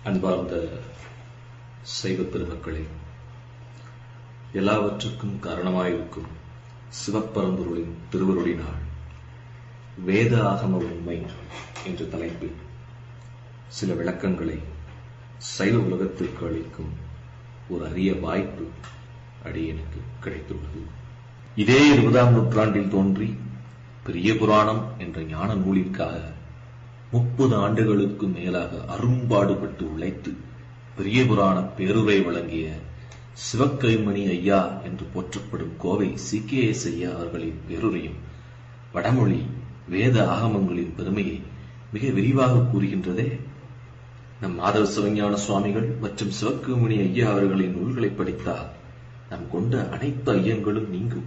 அன்பார்ந்த சைவ பெருமக்களே எல்லாவற்றுக்கும் காரணமாயிருக்கும் சிவப்பரம்பொருளின் திருவருளினால் வேத ஆகம உண்மை என்ற தலைப்பில் சில விளக்கங்களை சைவ உலகத்திற்கு அளிக்கும் ஒரு அரிய வாய்ப்பு அடியனுக்கு கிடைத்துள்ளது இதே இருபதாம் நூற்றாண்டில் தோன்றி பெரிய புராணம் என்ற ஞான நூலிற்காக முப்பது ஆண்டுகளுக்கு மேலாக அரும்பாடுபட்டு உழைத்து பெரிய புராண பேருரை வழங்கிய சிவக்கைமணி ஐயா என்று போற்றப்படும் கோவை சி கே எஸ் ஐயா அவர்களின் பேருரையும் வடமொழி வேத ஆகமங்களின் பெருமையை மிக விரிவாக கூறுகின்றதே நம் மாதவ சிவஞான சுவாமிகள் மற்றும் சிவக்குமணி ஐயா அவர்களின் நூல்களை படித்தால் நாம் கொண்ட அனைத்து ஐயங்களும் நீங்கும்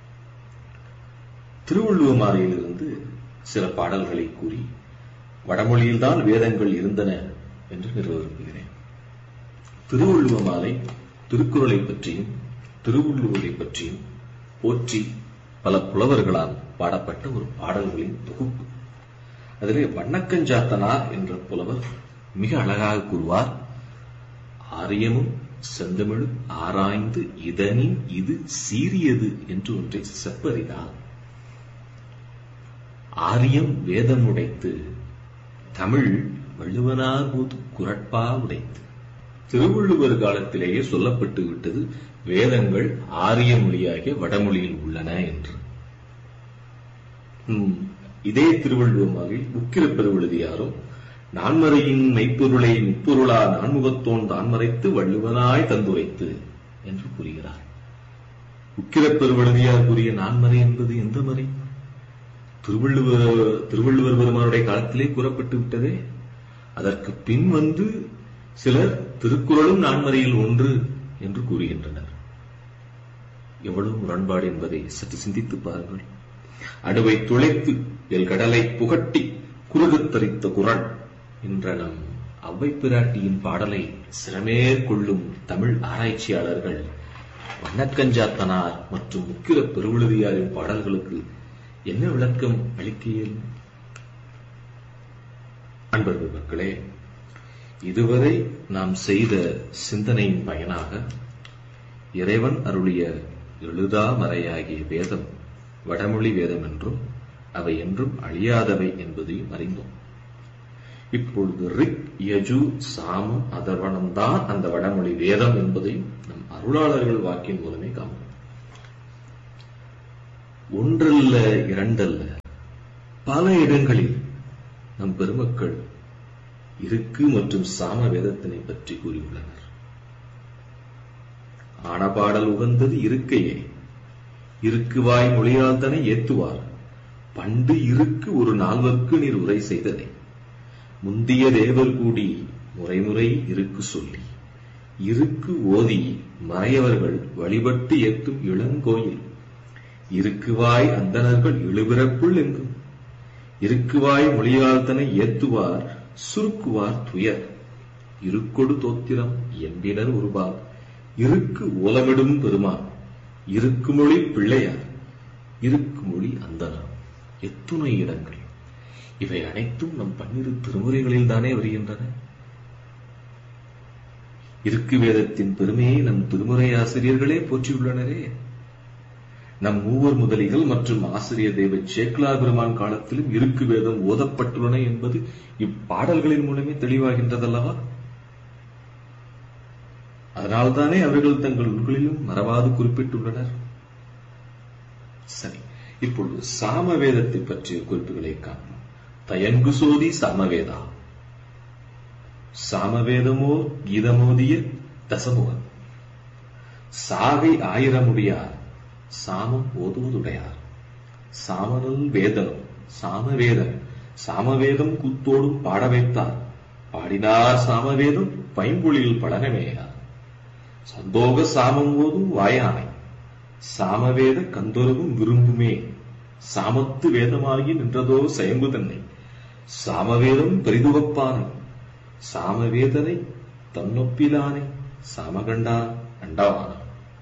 திருவள்ளுவமாலையிலிருந்து சில பாடல்களை கூறி வடமொழியில்தான் வேதங்கள் இருந்தன என்று நிறுவ விரும்புகிறேன் திருவள்ளுவ மாலை திருக்குறளை பற்றியும் திருவள்ளுவரை பற்றியும் போற்றி பல புலவர்களால் பாடப்பட்ட ஒரு பாடல்களின் தொகுப்பு அதிலே வண்ணக்கஞ்சாத்தனார் என்ற புலவர் மிக அழகாக கூறுவார் ஆரியமும் செந்தமிழும் ஆராய்ந்து இதனின் இது சீரியது என்று ஒன்றை செப்பறினார் ஆரியம் வேதம் உடைத்து தமிழ் வள்ளுவனார் போது குரட்பா உடைத்து திருவள்ளுவர் காலத்திலேயே சொல்லப்பட்டு விட்டது வேதங்கள் ஆரிய மொழியாகிய வடமொழியில் உள்ளன என்று இதே திருவள்ளுவமாகில் உக்கிர பெருவெழுதியாரும் நான்மறையின் மெய்ப்பொருளை முப்பொருளா நான்முகத்தோன் தான் மறைத்து வள்ளுவனாய் தந்துரைத்து என்று கூறுகிறார் உக்கிர பெருவெழுதியார் கூறிய நான்மறை என்பது எந்த மறை திருவள்ளுவர் திருவள்ளுவர் பெருமானுடைய காலத்திலே கூறப்பட்டு விட்டதே அதற்கு பின் வந்து சிலர் திருக்குறளும் நான்மறையில் ஒன்று என்று கூறுகின்றனர் எவ்வளவு முரண்பாடு என்பதை சற்று சிந்தித்து பாருங்கள் அணுவை துளைத்து எல் கடலை புகட்டி குறுகுத்தரித்த குரல் என்ற நம் அவ்வை பிராட்டியின் பாடலை சிறமேற்கொள்ளும் தமிழ் ஆராய்ச்சியாளர்கள் வண்ணக்கஞ்சாத்தனார் மற்றும் முக்கிர பெருவழுதியாரின் பாடல்களுக்கு என்ன விளக்கம் அளிக்க இயலும் அன்பர்கள் மக்களே இதுவரை நாம் செய்த சிந்தனையின் பயனாக இறைவன் அருளிய எழுதா மறையாகிய வேதம் வடமொழி வேதம் என்றும் அவை என்றும் அழியாதவை என்பதையும் அறிந்தோம் இப்பொழுது ரிக் யஜு சாமம் அதர்வனம்தான் அந்த வடமொழி வேதம் என்பதையும் நம் அருளாளர்கள் வாக்கின் மூலமே காணும் ஒன்றல்ல இரண்டல்ல பல இடங்களில் நம் பெருமக்கள் இருக்கு மற்றும் சாம வேதத்தினை பற்றி கூறியுள்ளனர் ஆனபாடல் உகந்தது இருக்கையே இருக்குவாய் மொழியால் தனை ஏத்துவார் பண்டு இருக்கு ஒரு நால்வர்க்கு நீர் உரை செய்ததை முந்திய தேவர் கூடி முறைமுறை இருக்கு சொல்லி இருக்கு ஓதி மறையவர்கள் வழிபட்டு ஏத்தும் இளங்கோயில் இருக்குவாய் அந்தணர்கள் இழுபிறப்புள் எங்கும் இருக்குவாய் மொழியால் தனை ஏத்துவார் சுருக்குவார் துயர் இருக்கொடு தோத்திரம் என்பினர் உருவார் இருக்கு ஓலமிடும் பெருமான் இருக்குமொழி பிள்ளையார் இருக்குமொழி அந்தனர் எத்துணை இடங்கள் இவை அனைத்தும் நம் பன்னிரு திருமுறைகளில் தானே வருகின்றன இருக்கு வேதத்தின் பெருமையை நம் திருமுறை ஆசிரியர்களே போற்றியுள்ளனரே நம் மூவர் முதலிகள் மற்றும் ஆசிரியர் தேவ சேக்லா பெருமான் காலத்திலும் இருக்கு வேதம் ஓதப்பட்டுள்ளன என்பது இப்பாடல்களின் மூலமே தெளிவாகின்றதல்லவா அதனால்தானே அவர்கள் தங்கள் நூல்களிலும் மறவாது குறிப்பிட்டுள்ளனர் சரி இப்பொழுது சாமவேதத்தை பற்றிய குறிப்புகளை காணலாம் தயங்கு சோதி சாமவேதா சாமவேதமோ கீதமோதிய தசமுகன் சாகை ஆயிரமுடியார் சாமம் ஓதுவதுடையார் சாமனல் வேதனம் சாமவேதன் சாமவேதம் கூத்தோடும் பாட வைத்தார் பாடினார் சாமவேதம் பைம்பொழியில் பழகமேயார் சந்தோக சாமம் ஓதும் வாயானை சாமவேத கந்தொருவும் விரும்புமே சாமத்து வேதமாகி நின்றதோ செயம்பு தன்னை சாமவேதம் பெரிதுவப்பானை சாமவேதனை தன்னொப்பிலானை சாமகண்டா அண்டாவானா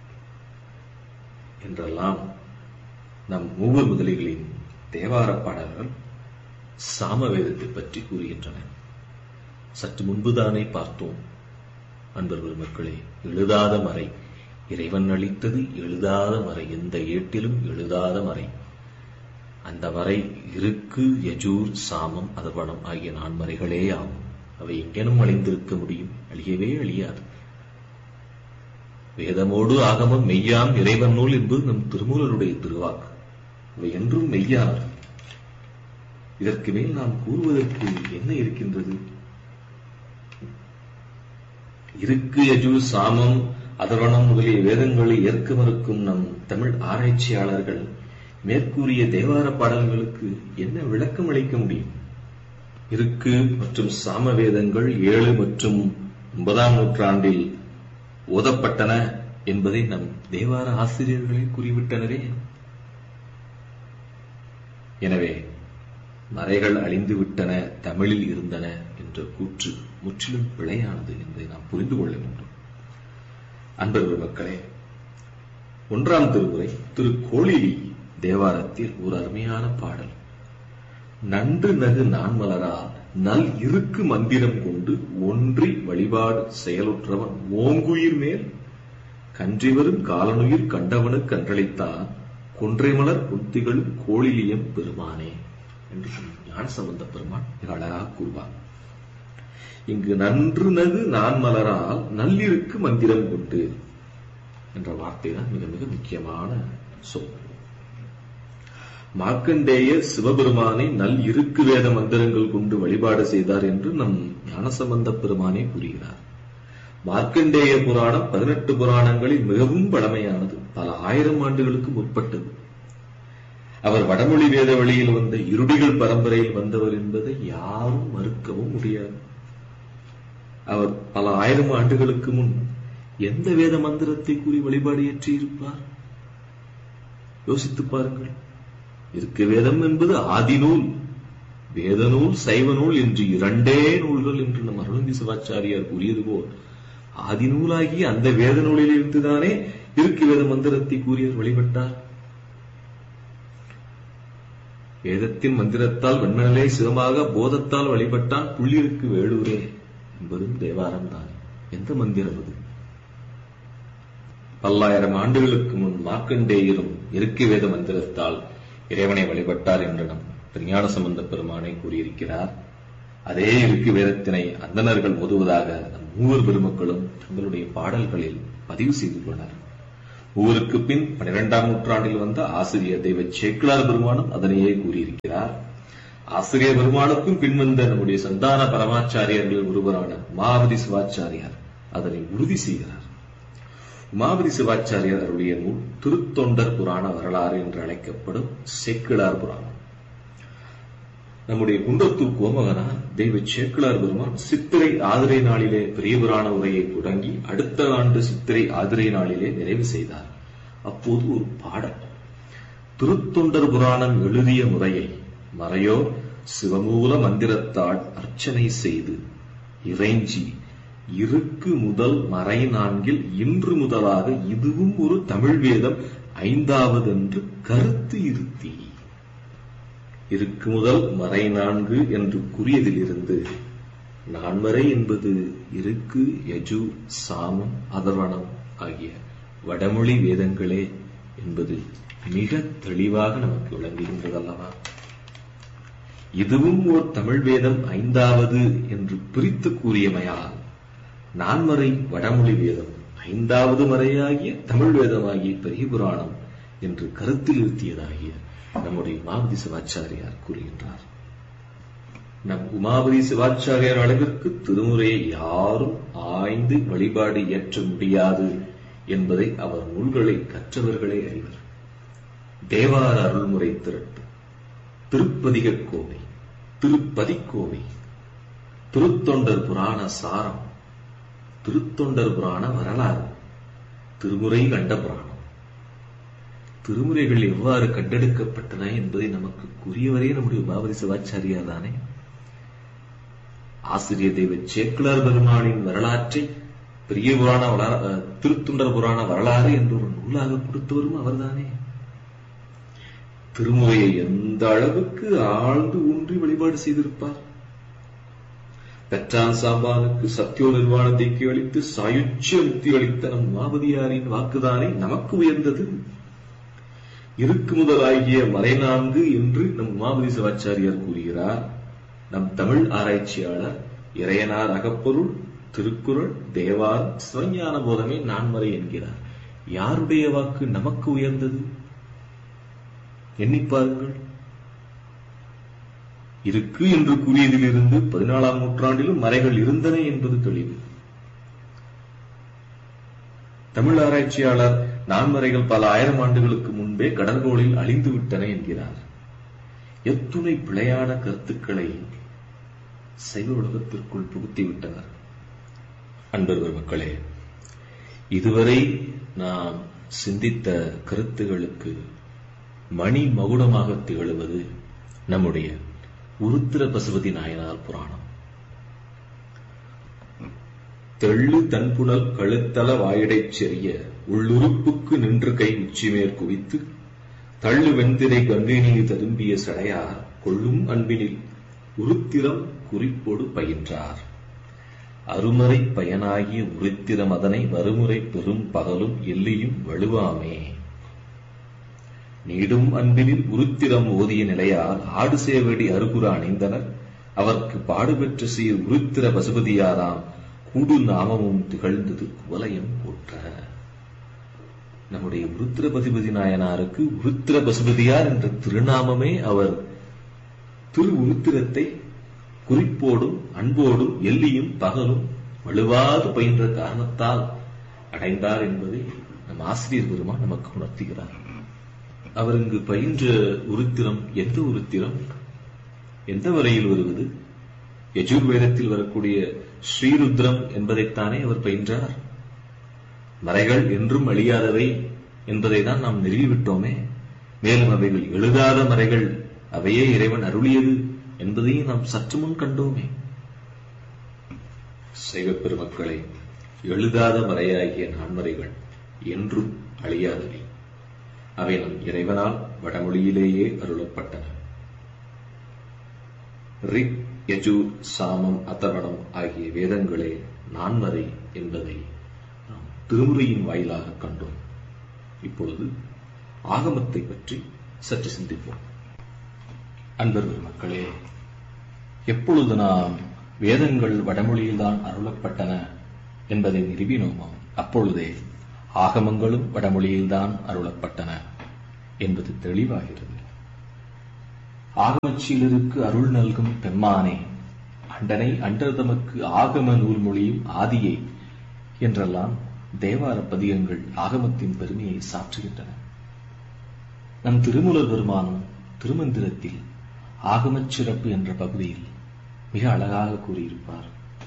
என்றெல்லாம் நம் மூவர் முதலிகளின் தேவார பாடல்கள் சாமவேதத்தை பற்றி கூறுகின்றன சற்று முன்புதானே பார்த்தோம் அன்பர்கள் மக்களே எழுதாத மறை இறைவன் அளித்தது எழுதாத மறை எந்த ஏட்டிலும் எழுதாத மறை அந்த மறை இருக்கு யஜூர் சாமம் அதர்வனம் ஆகிய நான்மறைகளே ஆகும் அவை எங்கேனும் அழிந்திருக்க முடியும் அழியவே அழியாது வேதமோடு ஆகமம் மெய்யாம் இறைவன் நூல் என்பது நம் திருமூலருடைய திருவாக்கு இவை என்றும் மெய்யானது இதற்கு மேல் நாம் கூறுவதற்கு என்ன இருக்கின்றது இருக்கு யஜு சாமம் அதர்வனம் முதலிய வேதங்களை ஏற்க மறுக்கும் நம் தமிழ் ஆராய்ச்சியாளர்கள் மேற்கூறிய தேவார பாடல்களுக்கு என்ன விளக்கம் அளிக்க முடியும் இருக்கு மற்றும் சாம வேதங்கள் ஏழு மற்றும் ஒன்பதாம் நூற்றாண்டில் ஓதப்பட்டன என்பதை நம் தேவார ஆசிரியர்களே கூறிவிட்டனரே எனவே மறைகள் அழிந்து விட்டன தமிழில் இருந்தன என்ற கூற்று முற்றிலும் பிழையானது என்பதை நாம் புரிந்து கொள்ள வேண்டும் அன்பர்கள் மக்களே ஒன்றாம் திருமுறை திரு கோழிலி தேவாரத்தில் ஒரு அருமையான பாடல் நன்று நகு நான்மலரால் நல் இருக்கு மந்திரம் கொண்டு ஒன்றி வழிபாடு செயலுற்றவன் ஓங்குயிர் மேல் கன்றிவரும் காலனுயிர் கண்டவனுக்கு கன்றளித்தான் கொன்றைமலர் புத்திகள் கோழிலியம் பெருமானே என்று ஞான சம்பந்த பெருமான் மிக அழகாக கூறுவார் இங்கு நன்று நகு நான் மலரால் நல்லிருக்கு மந்திரம் கொண்டு என்ற வார்த்தை தான் மிக மிக முக்கியமான சொல் மார்க்கண்டேய சிவபெருமானை நல் இருக்கு வேத மந்திரங்கள் கொண்டு வழிபாடு செய்தார் என்று நம் ஞானசம்பந்த பெருமானே கூறுகிறார் மார்க்கண்டேய புராணம் பதினெட்டு புராணங்களில் மிகவும் பழமையானது பல ஆயிரம் ஆண்டுகளுக்கு முற்பட்டது அவர் வடமொழி வேத வழியில் வந்த இருடிகள் பரம்பரையில் வந்தவர் என்பதை யாரும் மறுக்கவும் முடியாது அவர் பல ஆயிரம் ஆண்டுகளுக்கு முன் எந்த வேத மந்திரத்தை கூறி வழிபாடு ஏற்றியிருப்பார் யோசித்து பாருங்கள் இருக்கு வேதம் என்பது ஆதிநூல் வேத நூல் சைவ நூல் என்று இரண்டே நூல்கள் என்று நம் அருளந்தி சிவாச்சாரியார் கூறியது போல் ஆதிநூலாகி அந்த வேத நூலில் இருந்துதானே இருக்கு வேத மந்திரத்தை கூறியவர் வழிபட்டார் வேதத்தின் மந்திரத்தால் வெண்மணலே சிவமாக போதத்தால் வழிபட்டான் புள்ளிருக்கு வேளூரே என்பதும் தேவாரம் தான் எந்த மந்திரம் அது பல்லாயிரம் ஆண்டுகளுக்கு முன் மார்க்கண்டேயரும் இருக்கை வேத மந்திரத்தால் இறைவனை வழிபட்டார் என்று நம் திருஞான சம்பந்த பெருமானை கூறியிருக்கிறார் அதே இருக்கு வேதத்தினை அந்தணர்கள் ஓதுவதாக நம் மூவர் பெருமக்களும் தங்களுடைய பாடல்களில் பதிவு செய்துள்ளனர் ஊருக்கு பின் பனிரெண்டாம் நூற்றாண்டில் வந்த ஆசிரியர் தெய்வ சேக்கிலார் பெருமானும் அதனையே கூறியிருக்கிறார் ஆசிரியர் பெருமானுக்கும் பின்வந்த நம்முடைய சந்தான பரமாச்சாரியர்கள் ஒருவரான உமாவதி சிவாச்சாரியார் அதனை உறுதி செய்கிறார் உமாவதி சிவாச்சாரியார் அவருடைய நூல் திருத்தொண்டர் புராண வரலாறு என்று அழைக்கப்படும் சேக்கிழார் புராணம் நம்முடைய குன்றத்தூர் கோமகனார் தெய்வ சேக்கிழார் பெருமான் சித்திரை ஆதிரை நாளிலே பெரிய புராண உரையை தொடங்கி அடுத்த ஆண்டு சித்திரை ஆதிரை நாளிலே நிறைவு செய்தார் அப்போது ஒரு பாடல் திருத்தொண்டர் புராணம் எழுதிய முறையை மறையோ சிவமூல மந்திரத்தால் அர்ச்சனை செய்து இறைஞ்சி இருக்கு முதல் மறை நான்கில் இன்று முதலாக இதுவும் ஒரு தமிழ் வேதம் ஐந்தாவது என்று கருத்து இருத்தி இருக்கு முதல் மறை நான்கு என்று கூறியதிலிருந்து நான்மறை என்பது இருக்கு யஜு சாமம் அதர்வனம் ஆகிய வடமொழி வேதங்களே என்பது மிக தெளிவாக நமக்கு விளங்குகின்றதல்லவா இதுவும் ஓர் தமிழ் வேதம் ஐந்தாவது என்று பிரித்து கூறியமையால் நான்மறை வடமொழி வேதம் ஐந்தாவது மறையாகிய தமிழ் வேதமாகிய பெரிய புராணம் என்று கருத்தில் இருத்தியதாகிய நம்முடைய உமாபதி சிவாச்சாரியார் கூறுகின்றார் நம் உமாபதி சிவாச்சாரியார் அளவிற்கு திருமுறையை யாரும் ஆய்ந்து வழிபாடு இயற்ற முடியாது என்பதை அவர் நூல்களை கற்றவர்களே அறிவர் தேவார அருள்முறை திரட்டு திருப்பதிக கோவை திருப்பதிக்கோவை திருத்தொண்டர் புராண சாரம் திருத்தொண்டர் புராண வரலாறு திருமுறை கண்ட புராணம் திருமுறைகள் எவ்வாறு கண்டெடுக்கப்பட்டன என்பதை நமக்கு கூறியவரே நம்முடைய பாபதி சிவாச்சாரியார் தானே ஆசிரியர் தெய்வ சேக்கிலார் பெருமானின் வரலாற்றை பெரிய புராண திருத்துண்டர் புராண வரலாறு என்று ஒரு நூலாக கொடுத்தவரும் அவர்தானே திருமுறையை எந்த அளவுக்கு ஆழ்ந்து ஊன்றி வழிபாடு செய்திருப்பார் பெற்றான் சாம்பானுக்கு சத்தியோ நிர்வாண தீக்கை அளித்து சாயுச்சிய முக்தி அளித்த நம் மாவதியாரின் வாக்குதானே நமக்கு உயர்ந்தது இருக்கு முதலாகிய மறை நான்கு என்று நம் உமாபதி சிவாச்சாரியார் கூறுகிறார் நம் தமிழ் ஆராய்ச்சியாளர் இறையனார் அகப்பொருள் திருக்குறள் தேவார் சிவஞான போதமே நான்மறை என்கிறார் யாருடைய வாக்கு நமக்கு உயர்ந்தது எண்ணிப் பாருங்கள் இருக்கு என்று கூறியதிலிருந்து பதினாலாம் நூற்றாண்டிலும் மறைகள் இருந்தன என்பது தெளிவு தமிழ் ஆராய்ச்சியாளர் நான்மறைகள் பல ஆயிரம் ஆண்டுகளுக்கு முன்பே கடற்கோளில் அழிந்து விட்டன என்கிறார் எத்துணை பிழையான கருத்துக்களை சைவ உலகத்திற்குள் புகுத்திவிட்டனர் அன்பர்கள் மக்களே இதுவரை நாம் சிந்தித்த கருத்துகளுக்கு மணி மகுடமாக திகழுவது நம்முடைய உருத்திர பசுபதி நாயனார் புராணம் தெள்ளு தன்புணல் கழுத்தல வாயிடைச் செறிய உள்ளுறுப்புக்கு நின்று கை உச்சிமேற் குவித்து தள்ளு வெண்திரை கங்கை நீர் ததும்பிய சடையார் கொள்ளும் அன்பினில் உருத்திரம் குறிப்போடு பயின்றார் அருமறை பயனாகிய உருத்திரம் அதனை வருமுறை பெரும் பகலும் எல்லியும் வலுவாமே நீடும் அன்பினில் உருத்திரம் ஓதிய நிலையால் ஆடு சேவடி அருகுற அணிந்தனர் அவர்க்கு பாடுபெற்ற சீர் உருத்திர பசுபதியாராம் கூடு நாமமும் திகழ்ந்தது குவலயம் போற்ற நம்முடைய உருத்திர பசுபதி நாயனாருக்கு உருத்திர பசுபதியார் என்ற திருநாமமே அவர் திரு உருத்திரத்தை குறிப்போடும் அன்போடும் எல்லியும் பகலும் வலுவாது பயின்ற காரணத்தால் அடைந்தார் என்பதை நம் ஆசிரியர் பெருமான் நமக்கு உணர்த்துகிறார் அவர் இங்கு பயின்ற உருத்திரம் எந்த உருத்திரம் எந்த வரையில் வருவது யஜுர்வேதத்தில் வரக்கூடிய ஸ்ரீருத்ரம் என்பதைத்தானே அவர் பயின்றார் மறைகள் என்றும் அழியாதவை என்பதை தான் நாம் நிறுவிவிட்டோமே மேலும் அவைகள் எழுதாத மறைகள் அவையே இறைவன் அருளியது என்பதையும் நாம் சற்று முன் கண்டோமே சைவ பெருமக்களை எழுதாத மறையாகிய நான்மறைகள் என்றும் அழியாதவை அவை நம் இறைவனால் வடமொழியிலேயே அருளப்பட்டன ரிக் யஜூர் சாமம் அதர்வணம் ஆகிய வேதங்களே நான்மறை என்பதை நாம் திருமுறையின் வாயிலாக கண்டோம் இப்பொழுது ஆகமத்தை பற்றி சற்று சிந்திப்போம் அன்பர் மக்களே எப்பொழுது நாம் வேதங்கள் வடமொழியில்தான் அருளப்பட்டன என்பதை நிறுவினோமோ அப்பொழுதே ஆகமங்களும் வடமொழியில்தான் அருளப்பட்டன என்பது தெளிவாகிறது ஆகமச்சீலருக்கு அருள் நல்கும் பெம்மானே அண்டனை அண்டர் தமக்கு ஆகம நூல் மொழியும் ஆதியே என்றெல்லாம் தேவார பதிகங்கள் ஆகமத்தின் பெருமையை சாற்றுகின்றன நம் திருமூலர் பெருமானும் திருமந்திரத்தில் ஆகமச் சிறப்பு என்ற பகுதியில் மிக அழகாக கூறியிருப்பார்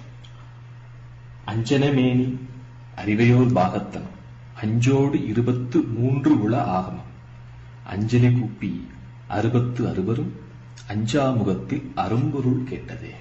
அஞ்சனமேனி அறிவையோர் பாகத்தன் அஞ்சோடு இருபத்து மூன்று உள ஆகமம் அஞ்சலி கூப்பி அறுபத்து அறுவரும் அஞ்சாமுகத்தில் அரும்பொருள் கேட்டதே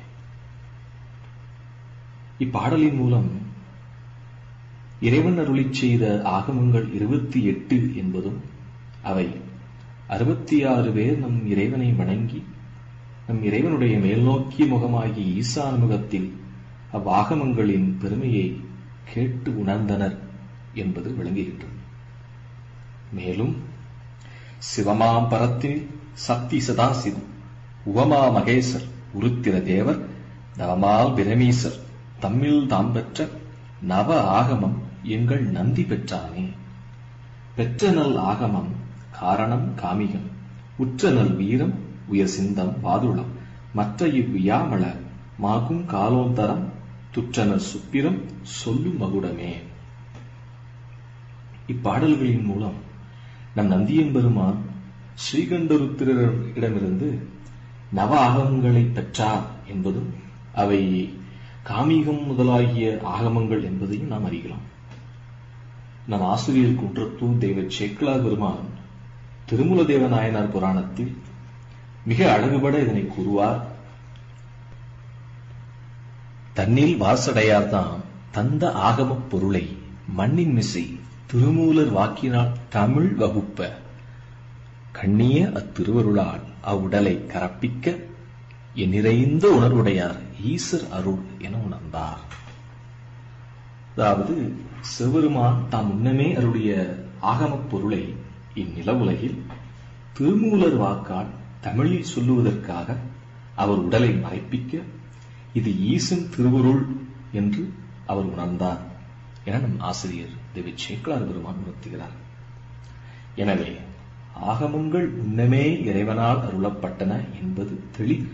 இப்பாடலின் மூலம் இறைவன் அருளிச் செய்த ஆகமங்கள் இருபத்தி எட்டு என்பதும் அவை அறுபத்தி ஆறு பேர் நம் இறைவனை வணங்கி நம் இறைவனுடைய மேல்நோக்கிய முகமாகிய ஈசான் முகத்தில் அவ்வாகமங்களின் பெருமையை கேட்டு உணர்ந்தனர் என்பது விளங்குகின்றது மேலும் சிவமாம் பரத்தில் சக்தி சதாசிவம் உவமா மகேசர் உருத்திர தேவர் நவமால் பிரமீசர் தம்மில் தாம் பெற்ற நவ ஆகமம் எங்கள் நந்தி பெற்றானே பெற்ற நல் ஆகமம் காரணம் காமிகம் உற்ற நல் வீரம் உயர் சிந்தம் வாதுளம் மற்ற இவ்வியாமள மாகும் காலோந்தரம் துற்றனர் சுப்பிரம் சொல்லும் மகுடமே இப்பாடல்களின் மூலம் நம் நந்தியம் பெருமான் ஸ்ரீகண்டருத்திரரிடமிருந்து நவ ஆகமங்களை பெற்றார் என்பதும் அவை காமிகம் முதலாகிய ஆகமங்கள் என்பதையும் நாம் அறிகிறோம் நம் ஆசிரியர் குன்றத்தூர் தெய்வ சேக்கலா பெருமான் திருமுல தேவ நாயனார் புராணத்தில் மிக அழகுபட இதனை கூறுவார் தன்னில் வாசடையார்தாம் தந்த ஆகமப் பொருளை மண்ணின் மிசை திருமூலர் வாக்கினால் தமிழ் வகுப்ப கண்ணிய அத்திருவருளால் அவ்வுடலை கரப்பிக்க எண்ணிறைந்த உணர்வுடையார் ஈசர் அருள் என உணர்ந்தார் அதாவது சிவபெருமான் தாம் முன்னமே அருடைய ஆகமப் பொருளை இந்நில உலகில் திருமூலர் வாக்கால் தமிழில் சொல்லுவதற்காக அவர் உடலை மறைப்பிக்க இது ஈசன் திருவருள் என்று அவர் உணர்ந்தார் என நம் ஆசிரியர் தேவி சேக்கலார் பெருமான் உணர்த்துகிறார் எனவே ஆகமங்கள் முன்னமே இறைவனால் அருளப்பட்டன என்பது தெளிவு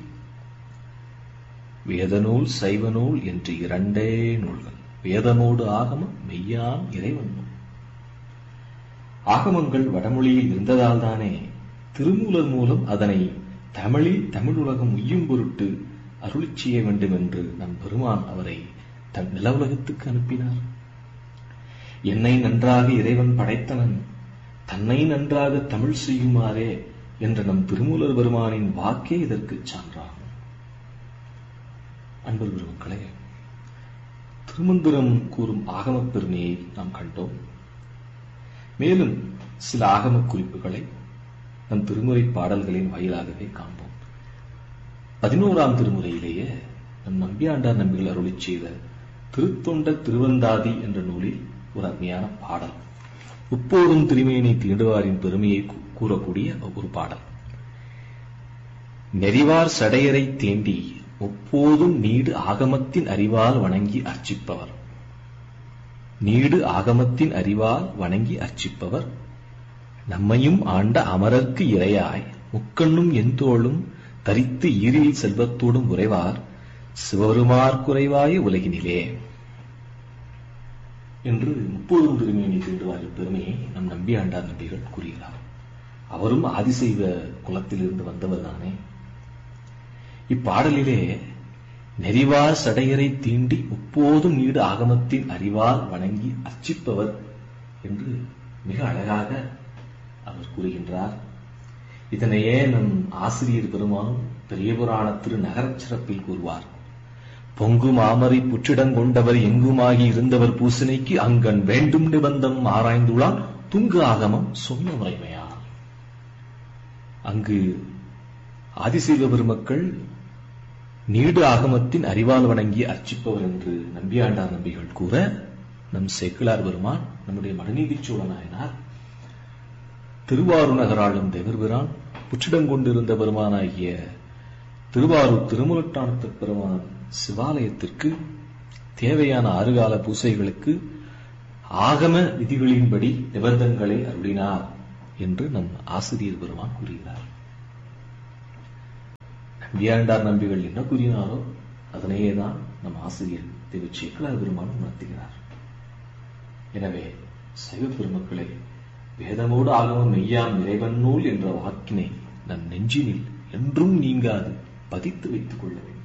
வேதநூல் சைவநூல் என்று இரண்டே நூல்கள் வேதமோடு ஆகமம் மெய்யான் இறைவன் நூல் ஆகமங்கள் வடமொழியில் இருந்ததால் தானே திருமூலர் மூலம் அதனை தமிழில் தமிழ் உலகம் உய்யும் பொருட்டு அருளிச் செய்ய வேண்டும் என்று நம் பெருமான் அவரை தன் நில உலகத்துக்கு அனுப்பினார் என்னை நன்றாக இறைவன் படைத்தனன் தன்னை நன்றாக தமிழ் செய்யுமாறே என்ற நம் திருமூலர் பெருமானின் வாக்கே இதற்கு சான்றாகும் அன்பர் பெருமக்களே திருமந்திரம் கூறும் ஆகமப் பெருமையை நாம் கண்டோம் மேலும் சில ஆகம குறிப்புகளை நம் திருமுறை பாடல்களின் வாயிலாகவே காண்போம் பதினோராம் திருமுறையிலேயே நம் நம்பியாண்டார் நம்பிகள் அருளிச் செய்த திருத்தொண்ட திருவந்தாதி என்ற நூலில் ஒரு அருமையான பாடல் உப்போதும் திருமேனி தீண்டுவாரின் பெருமையை கூறக்கூடிய ஒரு பாடல் நெறிவார் சடையரை தேண்டி முப்போதும் நீடு ஆகமத்தின் அறிவால் வணங்கி அர்ச்சிப்பவர் நீடு ஆகமத்தின் அறிவால் வணங்கி அர்ச்சிப்பவர் நம்மையும் ஆண்ட அமரர்க்கு இரையாய் முக்கண்ணும் எந்தோளும் தரித்து ஈரில் செல்வத்தோடும் உறைவார் சிவருமார் குறைவாய உலகினிலே என்று முப்போதும் திருமேனி தீண்டுவார் பெருமையை நம் நம்பி ஆண்டார் நம்பிகள் கூறுகிறார் அவரும் ஆதிசைவ குலத்திலிருந்து வந்தவர் தானே இப்பாடலிலே நெறிவார் சடையரை தீண்டி முப்போதும் நீடு ஆகமத்தின் அறிவால் வணங்கி அர்ச்சிப்பவர் என்று மிக அழகாக அவர் கூறுகின்றார் இதனையே நம் ஆசிரியர் பெருமானும் பெரிய புராண திரு நகரச் சிறப்பில் கூறுவார் பொங்கு மாமரை புற்றிடங்கொண்டவர் எங்குமாகி இருந்தவர் பூசனைக்கு அங்கன் வேண்டும் நிபந்தம் ஆராய்ந்துள்ளான் துங்கு ஆகமம் சொன்ன முறைமையார் அங்கு ஆதிசைவ பெருமக்கள் நீடு ஆகமத்தின் அறிவால் வணங்கி அர்ச்சிப்பவர் என்று நம்பியாண்டார் நம்பிகள் கூற நம் சேக்கிலார் பெருமான் நம்முடைய மனுநீதி சோழ நாயனார் திருவாரூர் நகராளும் தேவர்பிரான் புற்றிடங்கொண்டிருந்த பெருமானாகிய திருவாரூர் திருமுலட்டானத்து பெருமான் சிவாலயத்திற்கு தேவையான ஆறுகால பூசைகளுக்கு ஆகம விதிகளின்படி நிபந்தங்களை அருளினார் என்று நம் ஆசிரியர் பெருமான் கூறுகிறார் நம்பியாண்டார் நம்பிகள் என்ன கூறினாரோ அதனையே தான் நம் ஆசிரியர் திரு சேக்கலார் பெருமான் உணர்த்துகிறார் எனவே சைவ பெருமக்களை வேதமோடு ஆகமம் மெய்யாம் இறைவன் நூல் என்ற வாக்கினை நம் நெஞ்சினில் என்றும் நீங்காது பதித்து வைத்துக் கொள்ள வேண்டும்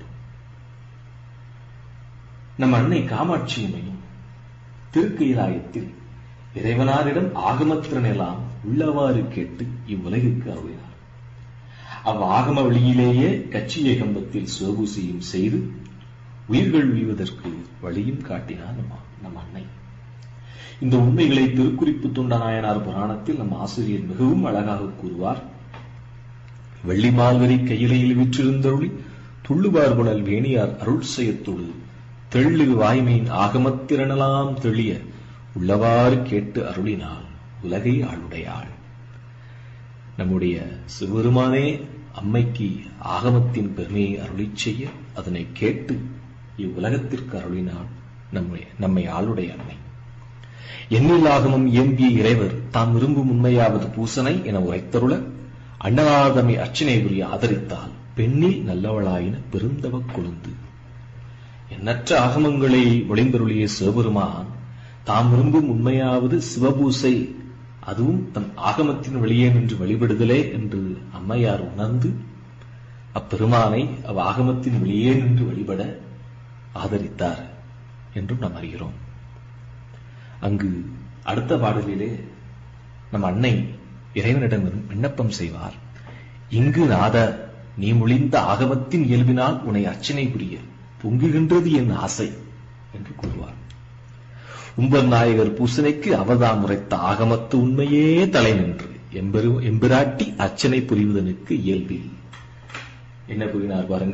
நம் அன்னை காமாட்சியம்மையும் திருக்கையிலாயத்தில் இறைவனாரிடம் ஆகமத்திறனெல்லாம் உள்ளவாறு கேட்டு இவ்வுலகிற்கு அருளினார் அவ் ஆகம வழியிலேயே கச்சிய கம்பத்தில் சிவபூசியும் செய்து உயிர்கள் வீழ்வதற்கு வழியும் காட்டினார் நம் நம் அன்னை இந்த உண்மைகளை திருக்குறிப்பு தொண்ட நாயனார் புராணத்தில் நம் ஆசிரியர் மிகவும் அழகாக கூறுவார் வெள்ளி மால்வரி கையிலையில் விற்றிருந்தருளி துள்ளுவார் புனல் வேணியார் அருள் செய்யத்தொடு தெள்ளு வாய்மையின் ஆகமத்திறனலாம் தெளிய உள்ளவாறு கேட்டு அருளினாள் உலகை ஆளுடையாள் நம்முடைய சிவபெருமானே அம்மைக்கு ஆகமத்தின் பெருமையை அருளிச் செய்ய அதனை கேட்டு இவ்வுலகத்திற்கு அருளினாள் நம்மை நம்மை ஆளுடைய அன்னை எண்ணில் ஆகமம் இயம்பிய இறைவர் தாம் விரும்பும் உண்மையாவது பூசனை என உரைத்தருள அன்னநாதமை அர்ச்சனை புரிய ஆதரித்தால் பெண்ணில் நல்லவளாயின பெருந்தவ கொழுந்து எண்ணற்ற ஆகமங்களை ஒளிந்தருளிய சிவபெருமான் தாம் விரும்பும் உண்மையாவது சிவபூசை அதுவும் தன் ஆகமத்தின் வெளியே நின்று வழிபடுதலே என்று அம்மையார் உணர்ந்து அப்பெருமானை அவ் ஆகமத்தின் வெளியே நின்று வழிபட ஆதரித்தார் என்றும் நாம் அறிகிறோம் அங்கு அடுத்த பாடலிலே நம் அன்னை இறைவனிடம் விண்ணப்பம் செய்வார் இங்கு நாத நீ மொழிந்த ஆகமத்தின் இயல்பினால் உன்னை அர்ச்சனை புரிய பொங்குகின்றது என் ஆசை என்று கூறுவார் உம்பர் நாயகர் பூசனைக்கு அவதாம் உரைத்த ஆகமத்து உண்மையே தலை நின்று எம்பெரு எம்பிராட்டி அர்ச்சனை புரிவதனுக்கு இயல்பில் என்ன கூறினார் பாருங்கள்